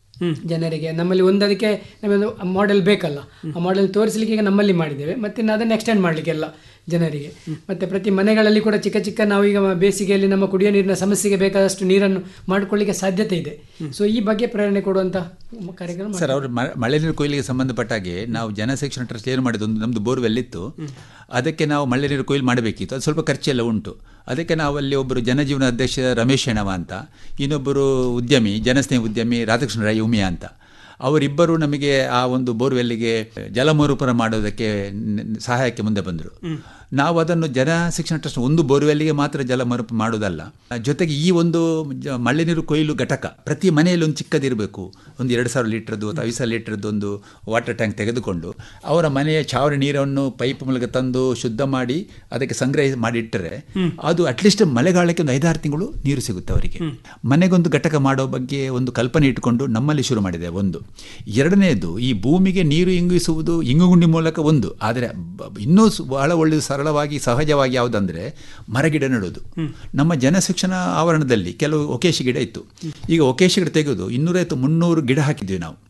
ಜನರಿಗೆ ನಮ್ಮಲ್ಲಿ ಒಂದು ಅದಕ್ಕೆ ನಮ್ಮೊಂದು ಮಾಡೆಲ್ ಬೇಕಲ್ಲ ಆ ಮಾಡೆಲ್ ತೋರಿಸಲಿಕ್ಕೆ ಈಗ ನಮ್ಮಲ್ಲಿ ಮಾಡಿದ್ದೇವೆ ಮತ್ತೆ ಇನ್ನು ಅದನ್ನು ಎಕ್ಸ್ಟೆಂಡ್ ಮಾಡಲಿಕ್ಕೆ ಎಲ್ಲ ಜನರಿಗೆ ಮತ್ತೆ ಪ್ರತಿ ಮನೆಗಳಲ್ಲಿ ಕೂಡ ಚಿಕ್ಕ ಚಿಕ್ಕ ನಾವೀಗ ಬೇಸಿಗೆಯಲ್ಲಿ ನಮ್ಮ ಕುಡಿಯೋ ನೀರಿನ ಸಮಸ್ಯೆಗೆ ಬೇಕಾದಷ್ಟು ನೀರನ್ನು ಮಾಡಿಕೊಳ್ಳಿಕ್ಕೆ ಸಾಧ್ಯತೆ ಇದೆ ಸೊ ಈ ಬಗ್ಗೆ ಪ್ರೇರಣೆ ಕೊಡುವಂಥ ಕಾರ್ಯಕ್ರಮ ಸರ್ ಅವರು ಮಳೆ ನೀರು ಕೊಯ್ಲಿಗೆ ಸಂಬಂಧಪಟ್ಟ ಹಾಗೆ ನಾವು ಜನಶಿಕ್ಷಣ ಟ್ರಸ್ಟ್ ಏನು ಮಾಡಿದ್ದು ಒಂದು ನಮ್ಮದು ಬೋರ್ವೆಲ್ ಇತ್ತು ಅದಕ್ಕೆ ನಾವು ಮಳೆ ನೀರು ಕೊಯ್ಲು ಮಾಡಬೇಕಿತ್ತು ಅದು ಸ್ವಲ್ಪ ಖರ್ಚೆಲ್ಲ ಉಂಟು ಅದಕ್ಕೆ ನಾವು ಅಲ್ಲಿ ಒಬ್ಬರು ಜನಜೀವನ ಅಧ್ಯಕ್ಷ ರಮೇಶ್ ಹೆಣವ ಅಂತ ಇನ್ನೊಬ್ಬರು ಉದ್ಯಮಿ ಜನಸ್ನೇಹಿ ಉದ್ಯಮಿ ರಾಧಾಕೃಷ್ಣ ರೈ ಉಮಿಯಾ ಅಂತ ಅವರಿಬ್ಬರು ನಮಗೆ ಆ ಒಂದು ಬೋರ್ವೆಲ್ಗೆ ಜಲಮರುಪುರ ಮಾಡೋದಕ್ಕೆ ನ- ಸಹಾಯಕ್ಕೆ ಮುಂದೆ ಬಂದರು ನಾವು ಅದನ್ನು ಜನ ಶಿಕ್ಷಣ ಟ್ರಸ್ಟ್ ಒಂದು ಬೋರ್ವೆಲ್ಗೆ ಮಾತ್ರ ಜಲ ಮರುಪು ಮಾಡೋದಲ್ಲ ಜೊತೆಗೆ ಈ ಒಂದು ಜ- ಮಳೆ ನೀರು ಕೊಯ್ಲು ಘಟಕ ಪ್ರತಿ ಮನೆಯಲ್ಲಿ ಒಂದು ಚಿಕ್ಕದಿರಬೇಕು ಒಂದು ಎರಡು ಸಾವಿರ ಲೀಟ್ರದ್ದು ಅಥವಾ ಐದು ಸಾವಿರ ಲೀಟ್ರದ್ದು ಒಂದು ವಾಟರ್ ಟ್ಯಾಂಕ್ ತೆಗೆದುಕೊಂಡು ಅವರ ಮನೆಯ ಚಾವಡಿ ನೀರನ್ನು ಪೈಪ್ ಮೂಲಕ ತಂದು ಶುದ್ಧ ಮಾಡಿ ಅದಕ್ಕೆ ಸಂಗ್ರಹ ಮಾಡಿ ಇಟ್ಟರೆ ಅದು ಅಟ್ಲೀಸ್ಟ್ ಮಳೆಗಾಲಕ್ಕೆ ಒಂದು ಐದಾರು ತಿಂಗಳು ನೀರು ಸಿಗುತ್ತೆ ಅವರಿಗೆ ಮನೆಗೊಂದು ಘಟಕ ಮಾಡೋ ಬಗ್ಗೆ ಒಂದು ಕಲ್ಪನೆ ಇಟ್ಟುಕೊಂಡು ನಮ್ಮಲ್ಲಿ ಶುರು ಮಾಡಿದೆ ಒಂದು ಎರಡನೆಯದು ಈ ಭೂಮಿಗೆ ನೀರು ಇಂಗಿಸುವುದು ಇಂಗುಗುಂಡಿ ಮೂಲಕ ಒಂದು ಆದರೆ ಬ- ಇನ್ನೂ ಸು- ಬಹಳ ಒಳ್ಳೆಯದು ಸರಳವಾಗಿ ಸಹಜವಾಗಿ ಯಾವುದಂದ್ರೆ ಮರಗಿಡ ನೆಡೋದು ನಮ್ಮ ಜನಶಿಕ್ಷಣ ಆವರಣದಲ್ಲಿ ಕೆಲವು ಒಕೇಶಿ ಗಿಡ ಇತ್ತು ಈಗ ಒಕೇಶಿ ಗಿಡ ತೆಗೆದು ಇನ್ನೂರೈವತ್ತು ಮುನ್ನೂರು ಗಿಡ ಹಾಕಿದ್ವಿ ನಾವು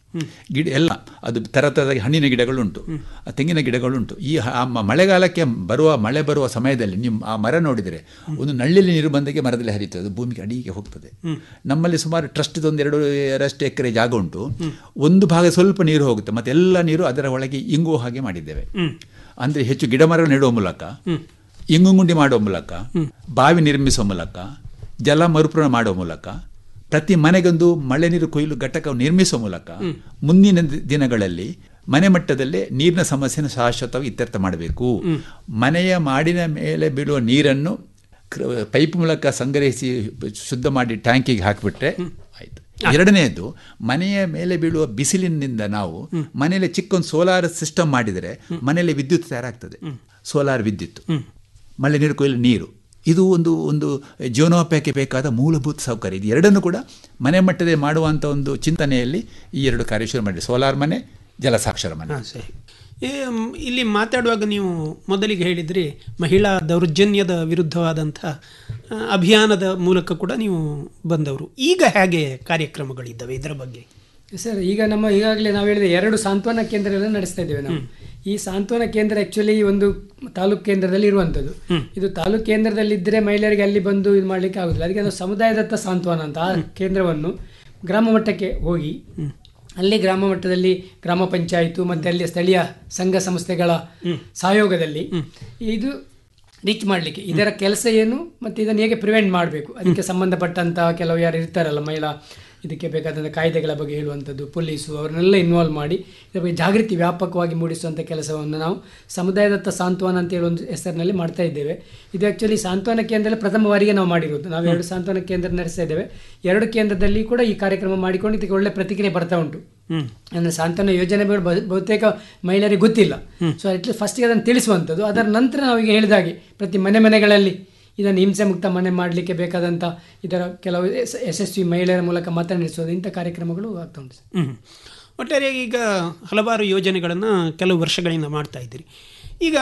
ಗಿಡ ಎಲ್ಲ ಅದು ತರ ತರದ ಹಣ್ಣಿನ ಗಿಡಗಳುಂಟು ಆ ತೆಂಗಿನ ಗಿಡಗಳುಂಟು ಈ ಹ- ಆ ಮ- ಮಳೆಗಾಲಕ್ಕೆ ಬರುವ ಮಳೆ ಬರುವ ಸಮಯದಲ್ಲಿ ನೀವು ಆ ಮರ ನೋಡಿದರೆ ಒಂದು ನಳ್ಳಿಲಿ ನೀರು ಬಂದಾಗೆ ಮರದಲ್ಲಿ ಹರಿಯುತ್ತದೆ ಅದು ಭೂಮಿಗೆ ಅಡಿಗೆ ಹೋಗ್ತದೆ ನಮ್ಮಲ್ಲಿ ಸುಮಾರು ಟ್ರಸ್ಟ್ ಒಂದು ಎರಡು ಎರಡಷ್ಟು ಎಕರೆ ಜಾಗ ಉಂಟು ಒಂದು ಭಾಗ ಸ್ವಲ್ಪ ನೀರು ಹೋಗುತ್ತೆ ಮತ್ತೆ ಎಲ್ಲ ನೀರು ಅದರ ಒಳಗೆ ಇಂಗುವ ಹಾಗೆ ಮಾಡಿದ್ದೇವೆ ಅಂದರೆ ಹೆಚ್ಚು ಗಿಡ ಮರ ನೆಡುವ ಮೂಲಕ ಇಂಗುಂಗುಂಡಿ ಮಾಡುವ ಮೂಲಕ ಬಾವಿ ನಿರ್ಮಿಸುವ ಮೂಲಕ ಜಲ ಮರುಪೂರಣ ಮಾಡುವ ಮೂಲಕ ಪ್ರತಿ ಮನೆಗೊಂದು ಮಳೆ ನೀರು ಕೊಯ್ಲು ಘಟಕ ನಿರ್ಮಿಸುವ ಮೂಲಕ ಮುಂದಿನ ದಿ- ದಿನಗಳಲ್ಲಿ ಮನೆ ಮಟ್ಟದಲ್ಲೇ ನೀರಿನ ಸಮಸ್ಯೆಯನ್ನು ಶಾಶ್ವತವಾಗಿ ಇತ್ಯರ್ಥ ಮಾಡಬೇಕು ಮನೆಯ ಮಾಡಿನ ಮೇಲೆ ಬೀಳುವ ನೀರನ್ನು ಕ್ರ- ಪೈಪ್ ಮೂಲಕ ಸಂಗ್ರಹಿಸಿ ಶುದ್ಧ ಮಾಡಿ ಟ್ಯಾಂಕಿಗೆ ಹಾಕಿಬಿಟ್ರೆ ಆಯ್ತು ಎರಡನೆಯದು ಮನೆಯ ಮೇಲೆ ಬೀಳುವ ಬಿಸಿಲಿನಿಂದ ನಾವು ಮನೆಯಲ್ಲಿ ಚಿಕ್ಕೊಂದು ಸೋಲಾರ್ ಸಿಸ್ಟಮ್ ಮಾಡಿದರೆ ಮನೆಯಲ್ಲಿ ವಿದ್ಯುತ್ ತಯಾರಾಗ್ತದೆ ಸೋಲಾರ್ ವಿದ್ಯುತ್ ಮಳೆ ನೀರು ಕೊಯ್ಲು ನೀರು ಇದು ಒಂದು ಒಂದು ಜೀವನೋಪಾಯಕ್ಕೆ ಬೇಕಾದ ಮೂಲಭೂತ ಸೌಕರ್ಯ ಇದು ಎರಡನ್ನು ಕೂಡ ಮನೆ ಮಟ್ಟದಲ್ಲಿ ಮಾಡುವಂಥ ಒಂದು ಚಿಂತನೆಯಲ್ಲಿ ಈ ಎರಡು ಕಾರ್ಯ ಶುರು ಮಾಡಿ ಸೋಲಾರ್ ಮನೆ ಜಲಸಾಕ್ಷರ ಮನೆ ಹಾಂ ಸರಿ ಏ, ಮ್, ಇಲ್ಲಿ ಮಾತಾಡುವಾಗ ನೀವು ಮೊದಲಿಗೆ ಹೇಳಿದ್ರಿ ಮಹಿಳಾ ದೌರ್ಜನ್ಯದ ವಿರುದ್ಧವಾದಂಥ ಆ, ಅಭಿಯಾನದ ಮೂಲಕ ಕೂಡ ನೀವು ಬಂದವರು ಈಗ ಹೇಗೆ ಕಾರ್ಯಕ್ರಮಗಳಿದ್ದಾವೆ ಇದರ ಬಗ್ಗೆ ಸರ್ ಈಗ ನಮ್ಮ ಈಗಾಗಲೇ ನಾವು ಹೇಳಿದ ಎರಡು ಸಾಂತ್ವನ ಕೇಂದ್ರಗಳನ್ನು ನಡೆಸ್ತಾ ಇದ್ದೇವೆ ನಾವು ಈ ಸಾಂತ್ವನ ಕೇಂದ್ರ ಆಕ್ಚುಲಿ ಒಂದು ತಾಲೂಕು ಕೇಂದ್ರದಲ್ಲಿ ಇರುವಂಥದ್ದು ಇದು ತಾಲೂಕು ಕೇಂದ್ರದಲ್ಲಿ ಇದ್ದರೆ ಮಹಿಳೆಯರಿಗೆ ಅಲ್ಲಿ ಬಂದು ಇದು ಮಾಡಲಿಕ್ಕೆ ಆಗುದಿಲ್ಲ ಅದಕ್ಕೆ ನಾವು ಸಮುದಾಯದತ್ತ ಸಾಂತ್ವನ ಅಂತ ಆ ಕೇಂದ್ರವನ್ನು ಗ್ರಾಮ ಮಟ್ಟಕ್ಕೆ ಹೋಗಿ ಅಲ್ಲಿ ಗ್ರಾಮ ಮಟ್ಟದಲ್ಲಿ ಗ್ರಾಮ ಪಂಚಾಯಿತು ಮತ್ತು ಅಲ್ಲಿ ಸ್ಥಳೀಯ ಸಂಘ ಸಂಸ್ಥೆಗಳ ಸಹಯೋಗದಲ್ಲಿ ಇದು ರೀಚ್ ಮಾಡಲಿಕ್ಕೆ ಇದರ ಕೆಲಸ ಏನು ಮತ್ತು ಇದನ್ನು ಹೇಗೆ ಪ್ರಿವೆಂಟ್ ಮಾಡಬೇಕು ಅದಕ್ಕೆ ಸಂಬಂಧಪಟ್ಟಂತಹ ಕೆಲವು ಯಾರು ಇರ್ತಾರಲ್ಲ ಮಹಿಳಾ ಇದಕ್ಕೆ ಬೇಕಾದಂಥ ಕಾಯ್ದೆಗಳ ಬಗ್ಗೆ ಹೇಳುವಂಥದ್ದು ಪೊಲೀಸು ಅವರನ್ನೆಲ್ಲ ಇನ್ವಾಲ್ವ್ ಮಾಡಿ ಇದರ ಬಗ್ಗೆ ಜಾಗೃತಿ ವ್ಯಾಪಕವಾಗಿ ಮೂಡಿಸುವಂಥ ಕೆಲಸವನ್ನು ನಾವು ಸಮುದಾಯದತ್ತ ಸಾಂತ್ವನ ಅಂತ ಹೇಳುವ ಒಂದು ಹೆಸರಿನಲ್ಲಿ ಮಾಡ್ತಾ ಇದ್ದೇವೆ ಇದು ಆ್ಯಕ್ಚುಲಿ ಸಾಂತ್ವನ ಕೇಂದ್ರ ಪ್ರಥಮ ಬಾರಿಗೆ ನಾವು ಮಾಡಿರೋದು ನಾವು ಎರಡು ಸಾಂತ್ವನ ಕೇಂದ್ರ ನಡೆಸ್ತಾ ಇದ್ದೇವೆ ಎರಡು ಕೇಂದ್ರದಲ್ಲಿ ಕೂಡ ಈ ಕಾರ್ಯಕ್ರಮ ಮಾಡಿಕೊಂಡು ಇದಕ್ಕೆ ಒಳ್ಳೆ ಪ್ರತಿಕ್ರಿಯೆ ಬರ್ತಾ ಉಂಟು ಅಂದರೆ ಸಾಂತ್ವನ ಯೋಜನೆಗಳು ಬಹು- ಬಹುತೇಕ ಮಹಿಳೆಯರಿಗೆ ಗೊತ್ತಿಲ್ಲ ಸೊ ಅಟ್ಲೀಸ್ಟ್ ಫಸ್ಟಿಗೆ ಅದನ್ನು ತಿಳಿಸುವಂಥದ್ದು ಅದರ ನಂತರ ನಾವು ಈಗ ಹೇಳಿದಾಗೆ ಪ್ರತಿ ಮನೆ ಮನೆಗಳಲ್ಲಿ ಇದನ್ನು ಹಿಂಸೆ ಮುಕ್ತ ಮನೆ ಮಾಡಲಿಕ್ಕೆ ಬೇಕಾದಂಥ ಇದರ ಕೆಲವು ಯಶ- ಯಶಸ್ವಿ ಮಹಿಳೆಯರ ಮೂಲಕ ಮಾತನಾಡಿಸೋದು ಇಂಥ ಕಾರ್ಯಕ್ರಮಗಳು ಆಗ್ತಾ ಉಂಟು ಸರ್. ಹ್ಮ್. ಒಟ್ಟಾರೆ ಈಗ ಹಲವಾರು ಯೋಜನೆಗಳನ್ನು ಕೆಲವು ವರ್ಷಗಳಿಂದ ಮಾಡ್ತಾ ಇದ್ದೀರಿ ಈಗ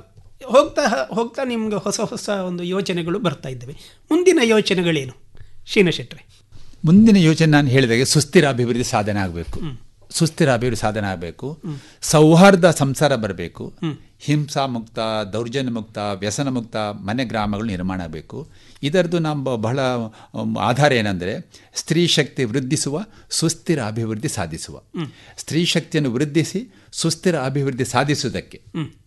ಹೋಗ್ತಾ ಹೋಗ್ತಾ ನಿಮ್ಗೆ ಹೊಸ ಹೊಸ ಒಂದು ಯೋಜನೆಗಳು ಬರ್ತಾ ಇದ್ದಾವೆ ಮುಂದಿನ ಯೋಜನೆಗಳೇನು ಶೀನ ಶೆಟ್ರೆ ಮುಂದಿನ ಯೋಚನೆ ನಾನು ಹೇಳಿದಾಗೆ ಸುಸ್ಥಿರ ಅಭಿವೃದ್ಧಿ ಸಾಧನೆ ಆಗಬೇಕು ಸುಸ್ಥಿರ ಅಭಿವೃದ್ಧಿ ಸಾಧನೆ ಆಗಬೇಕು ಸೌಹಾರ್ದ ಸಂಸಾರ ಬರಬೇಕು ಹಿಂಸಾ ಮುಕ್ತ ದೌರ್ಜನ್ಯ ಮುಕ್ತ ವ್ಯಸನ ಮುಕ್ತ ಮನೆ ಗ್ರಾಮಗಳು ನಿರ್ಮಾಣ ಆಗಬೇಕು ಇದರದ್ದು ನಮ್ಮ ಬಹಳ um, ಆಧಾರ ಏನಂದರೆ ಸ್ತ್ರೀ ಶಕ್ತಿ ವೃದ್ಧಿಸುವ ಸುಸ್ಥಿರ ಅಭಿವೃದ್ಧಿ ಸಾಧಿಸುವ ಸ್ತ್ರೀ ಶಕ್ತಿಯನ್ನು ವೃದ್ಧಿಸಿ ಸುಸ್ಥಿರ ಅಭಿವೃದ್ಧಿ ಸಾಧಿಸುವುದಕ್ಕೆ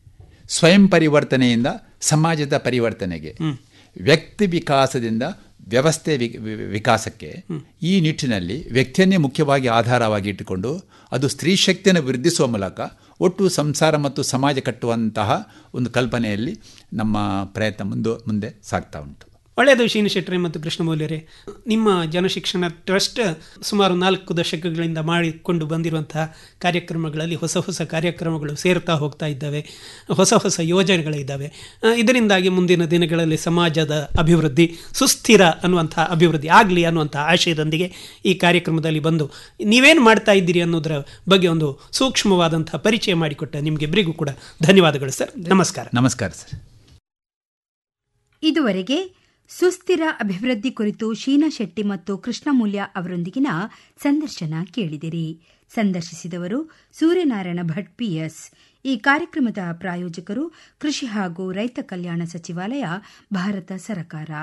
ಸ್ವಯಂ ಪರಿವರ್ತನೆಯಿಂದ ಸಮಾಜದ ಪರಿವರ್ತನೆಗೆ ವ್ಯಕ್ತಿ ವಿಕಾಸದಿಂದ ವ್ಯವಸ್ಥೆ ವಿ- ವಿ- ವಿಕಾಸಕ್ಕೆ ಈ ನಿಟ್ಟಿನಲ್ಲಿ ವ್ಯಕ್ತಿಯನ್ನೇ ಮುಖ್ಯವಾಗಿ ಆಧಾರವಾಗಿ ಇಟ್ಟುಕೊಂಡು ಅದು ಸ್ತ್ರೀ ಶಕ್ತಿಯನ್ನು ವೃದ್ಧಿಸುವ ಮೂಲಕ ಒಟ್ಟು ಸಂಸಾರ ಮತ್ತು ಸಮಾಜ ಕಟ್ಟುವಂತಹ ಒಂದು ಕಲ್ಪನೆಯಲ್ಲಿ ನಮ್ಮ ಪ್ರಯತ್ನ ಮುಂದೆ ಮುಂದೆ ಸಾಗ್ತಾ ಉಂಟು ಒಳ್ಳೆಯದು ಶೀನ ಶೆಟ್ರೆ ಮತ್ತು ಕೃಷ್ಣಮೌಲ್ಯರೇ ನಿಮ್ಮ ಜನಶಿಕ್ಷಣ ಟ್ರಸ್ಟ್ ಸುಮಾರು ನಾಲ್ಕು ದಶಕಗಳಿಂದ ಮಾಡಿಕೊಂಡು ಬಂದಿರುವಂತಹ ಕಾರ್ಯಕ್ರಮಗಳಲ್ಲಿ ಹೊಸ ಹೊಸ ಕಾರ್ಯಕ್ರಮಗಳು ಸೇರ್ತಾ ಹೋಗ್ತಾ ಇದ್ದಾವೆ ಹೊಸ ಹೊಸ ಯೋಜನೆಗಳಿದ್ದಾವೆ ಆ, ಇದರಿಂದಾಗಿ ಮುಂದಿನ ದಿನಗಳಲ್ಲಿ ಸಮಾಜದ ಅಭಿವೃದ್ಧಿ ಸುಸ್ಥಿರ ಅನ್ನುವಂಥ ಅಭಿವೃದ್ಧಿ ಆಗಲಿ ಅನ್ನುವಂಥ ಆಶಯದೊಂದಿಗೆ ಈ ಕಾರ್ಯಕ್ರಮದಲ್ಲಿ ಬಂದು ನೀವೇನು ಮಾಡ್ತಾ ಇದ್ದೀರಿ ಅನ್ನೋದರ ಬಗ್ಗೆ ಒಂದು ಸೂಕ್ಷ್ಮವಾದಂಥ ಪರಿಚಯ ಮಾಡಿಕೊಟ್ಟ ನಿಮಗಿಬ್ಬರಿಗೂ ಕೂಡ ಧನ್ಯವಾದಗಳು ಸರ್ ನಮಸ್ಕಾರ ನಮಸ್ಕಾರ ಸರ್ ಇದುವರೆಗೆ ಸುಸ್ಥಿರ ಅಭಿವೃದ್ಧಿ ಕುರಿತು ಶೀನಾ ಶೆಟ್ಟಿ ಮತ್ತು ಕೃಷ್ಣಮೂಲ್ಯ ಅವರೊಂದಿಗಿನ ಸಂದರ್ಶನ ಕೇಳಿದಿರಿ ಸಂದರ್ಶಿಸಿದವರು ಸೂರ್ಯನಾರಾಯಣ ಭಟ್ ಪಿಎಸ್ ಈ ಕಾರ್ಯಕ್ರಮದ ಪ್ರಾಯೋಜಕರು ಕೃಷಿ ಹಾಗೂ ರೈತ ಕಲ್ಯಾಣ ಸಚಿವಾಲಯ ಭಾರತ ಸರ್ಕಾರ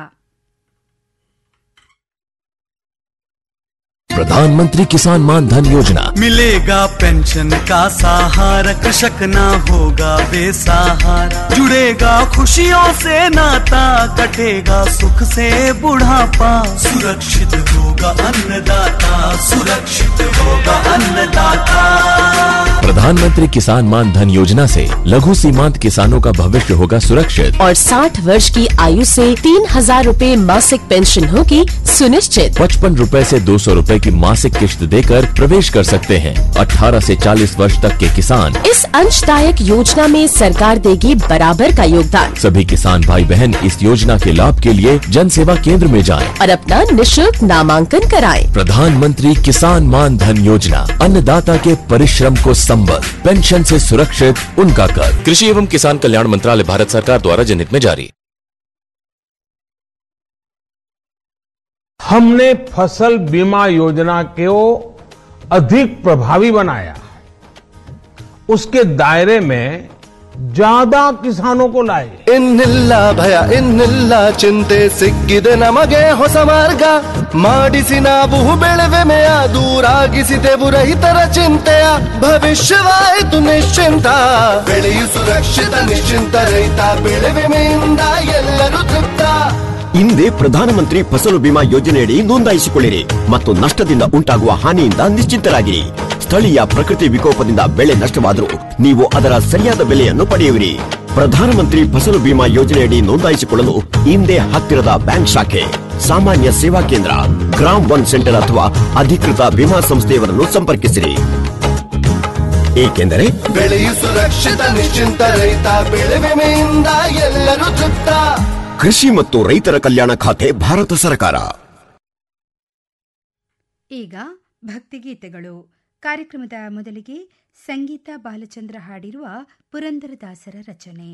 प्रधानमंत्री किसान मान धन योजना मिलेगा पेंशन का सहारा कृषक ना होगा बेसहारा जुड़ेगा खुशियों से नाता कटेगा सुख से बुढ़ापा सुरक्षित होगा अन्नदाता सुरक्षित होगा अन्नदाता प्रधानमंत्री किसान मान धन योजना से लघु सीमांत किसानों का भविष्य होगा सुरक्षित और 60 वर्ष की आयु से तीन हजार रूपए मासिक पेंशन होगी सुनिश्चित पचपन रूपए से दो सौ रूपए की मासिक किश्त देकर प्रवेश कर सकते हैं 18 से 40 वर्ष तक के किसान इस अंशदायक योजना में सरकार देगी बराबर का योगदान सभी किसान भाई बहन इस योजना के लाभ के लिए जन सेवा केंद्र में जाएं। और अपना निशुल्क नामांकन कराएं। प्रधानमंत्री किसान मान धन योजना अन्नदाता के परिश्रम को संबल पेंशन से सुरक्षित उनका कर कृषि एवं किसान कल्याण मंत्रालय भारत सरकार द्वारा जनहित में जारी हमने फसल बीमा योजना को अधिक प्रभावी बनाया उसके दायरे में ज्यादा किसानों को लाए ಇನ್ನಿಲ್ಲ ಭಯ ಇನ್ನಿಲ್ಲ ಚಿಂತೆ ಸಿಕ್ಕಿದೆ ನಮಗೆ ಹೊಸ ಮಾರ್ಗ ಮಾಡಿಸಿ ನಾವು ಬೆಳೆವೆಮೆಯ ದೂರಾಗಿಸಿದೆವು ರೈತರ ಚಿಂತೆಯ ಭವಿಷ್ಯವಾಯಿತು ನಿಶ್ಚಿಂತ ಬೆಳೆಯು ಸುರಕ್ಷಿತ ನಿಶ್ಚಿಂತ ರೈತ ಬೆಳೆ ವಿಮೆಯಿಂದ ಎಲ್ಲರೂ ತೃಪ್ತ ಹಿಂದೆ ಪ್ರಧಾನಮಂತ್ರಿ ಫಸಲು ಬಿಮಾ ಯೋಜನೆಯಡಿ ನೋಂದಾಯಿಸಿಕೊಳ್ಳಿರಿ ಮತ್ತು ನಷ್ಟದಿಂದ ಉಂಟಾಗುವ ಹಾನಿಯಿಂದ ನಿಶ್ಚಿಂತರಾಗಿರಿ ಸ್ಥಳೀಯ ಪ್ರಕೃತಿ ವಿಕೋಪದಿಂದ ಬೆಳೆ ನಷ್ಟವಾದರೂ ನೀವು ಅದರ ಸರಿಯಾದ ಬೆಲೆಯನ್ನು ಪಡೆಯುವಿರಿ ಪ್ರಧಾನಮಂತ್ರಿ ಫಸಲು ಬಿಮಾ ಯೋಜನೆಯಡಿ ನೋಂದಾಯಿಸಿಕೊಳ್ಳಲು ಹಿಂದೆ ಹತ್ತಿರದ ಬ್ಯಾಂಕ್ ಶಾಖೆ ಸಾಮಾನ್ಯ ಸೇವಾ ಕೇಂದ್ರ ಗ್ರಾಮ್ ಒನ್ ಸೆಂಟರ್ ಅಥವಾ ಅಧಿಕೃತ ವಿಮಾ ಸಂಸ್ಥೆಯವರನ್ನು ಸಂಪರ್ಕಿಸಿರಿ ಏಕೆಂದರೆ ಬೆಳೆಯು ಸುರಕ್ಷಿತ ನಿಶ್ಚಿಂತ ರೈತ ಬೆಳೆ ವಿಮೆಯಿಂದ ಎಲ್ಲರೂ ತೃಪ್ತ ಕೃಷಿ ಮತ್ತು ರೈತರ ಕಲ್ಯಾಣ ಖಾತೆ ಭಾರತ ಸರ್ಕಾರ ಈಗ ಭಕ್ತಿಗೀತೆಗಳು ಕಾರ್ಯಕ್ರಮದ ಮೊದಲಿಗೆ ಸಂಗೀತ ಬಾಲಚಂದ್ರ ಹಾಡಿರುವ ಪುರಂದರದಾಸರ ರಚನೆ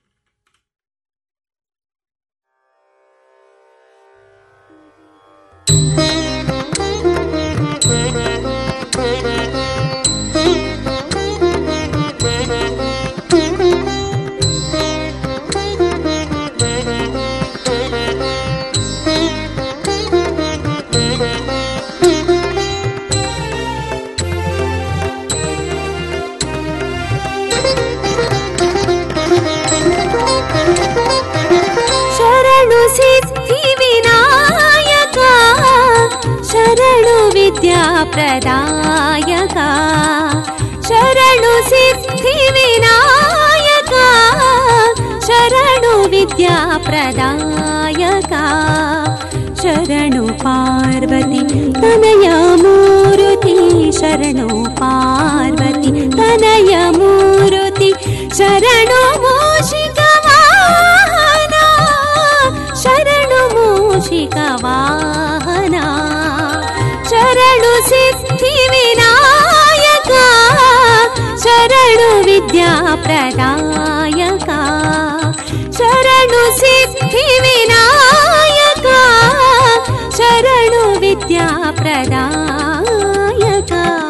ಶರಣು ಸಿದ್ಧಿ ವಿನಾಯಕ ಶರಣು ವಿದ್ಯಾ ಪ್ರದಾಯಕ ಶರಣು ಸಿದ್ಧಿ ವಿನಾಯಕ ಶರಣು ವಿದ್ಯಾ ಪ್ರದಾಯಕ ಶರಣು ಪಾರ್ವತಿ ತನಯ ಮೂರುತಿ ಶರಣು ಪಾರ್ವತಿ ತನಯ ಮೂರುತಿ ಶರಣು ಮೂಷಿಕ ವಾಹನ ಶರಣು ಮೂಷಿಕ ವಾಹನ ಶರಣು ಸಿದ್ಧಿ ವಿನಾಯಕ ಶರಣು ವಿದ್ಯಾ ಪ್ರದಾಯಕ ಶರಣು ಸಿದ್ಧಿ ವಿನಾಯಕ ಶರಣು ವಿದ್ಯಾ ಪ್ರದಾಯಕ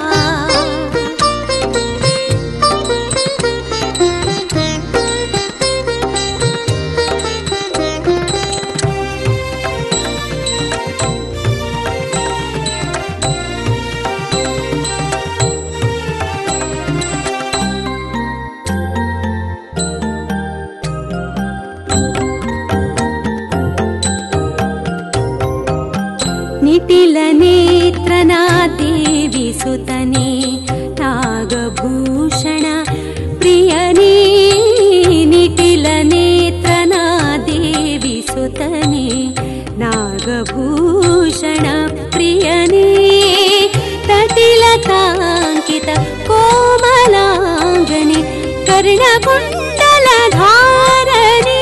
ನಿಟಿಲ ನೇತ್ರನ ದೇವಿ ಸುತನೆ ನಾಗಭೂಷಣ ಪ್ರಿಯನೇ ನಿಟಿಲ ನೇತ್ರನ ದೇವಿ ಸುತನೆ ನಾಗಭೂಷಣ ಪ್ರಿಯನೇ ತಟಿಲತಾಂಕಿತ ಕೋಮಲಾಂಗನೆ ಕರ್ಣಕುಂಡಲ ಧಾರಣೆ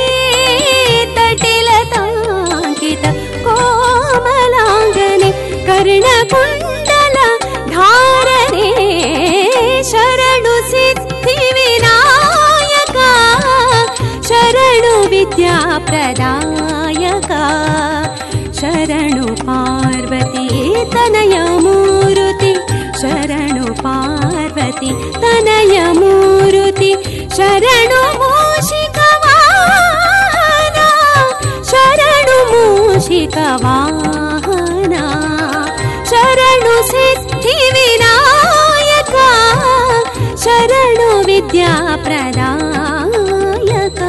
ತಟಿಲತಾಂಕಿತ ಕೋಮಲಾಂಗನೆ ಕರ್ಣಕುಂಡಲ ಧಾರಣೆ ಶರಣು ಸಿದ್ಧಿ ವಿನಾಯಕ ಶರಣು ವಿದ್ಯಾ ಪ್ರದಾಯಕ ಶರಣು ಪಾರ್ವತಿ ತನಯ ಮೂರುತಿ ಶರಣು ಪಾರ್ವತಿ ತನಯ ಮೂರುತಿ ಶರಣು ಮೂಷಿಕ ವಾಹನ ಶರಣು ಮೂಷಿಕ ವಾಹನ ಶರಣು ಸಿದ್ಧಿ ವಿನಾಯಕ ಶರಣು ವಿದ್ಯಾ ಪ್ರದಾಯಕ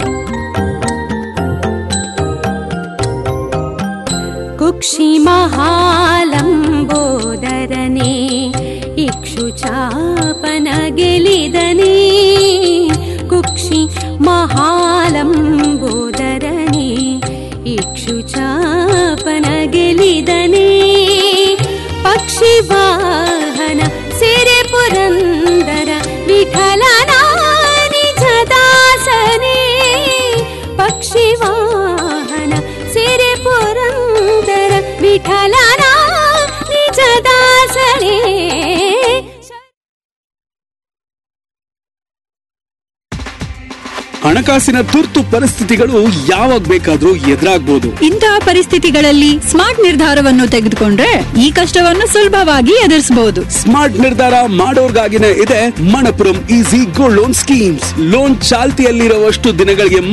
ಕುಕ್ಷಿ ಮಹಾ ವಿಠಲನ ನಿಜ ದಾಸನೇ ಹಣಕಾಸಿನ ತುರ್ತು ಪರಿಸ್ಥಿತಿಗಳು ಯಾವಾಗ ಬೇಕಾದ್ರೂ ಎದುರಾಗ್ಬೋದು ಇಂತಹ ಪರಿಸ್ಥಿತಿಗಳಲ್ಲಿ ಸ್ಮಾರ್ಟ್ ನಿರ್ಧಾರವನ್ನು ತೆಗೆದುಕೊಂಡ್ರೆ ಈ ಕಷ್ಟವನ್ನು ಸುಲಭವಾಗಿ ಎದುರಿಸಬಹುದು ಸ್ಮಾರ್ಟ್ ನಿರ್ಧಾರ ಮಾಡೋರ್ಗಾಗಿನೇ ಇದೆ Manappuram easy gold loan schemes loan ಚಾಲ್ತಿಯಲ್ಲಿರುವಷ್ಟು ದಿನಗಳಿಗೆ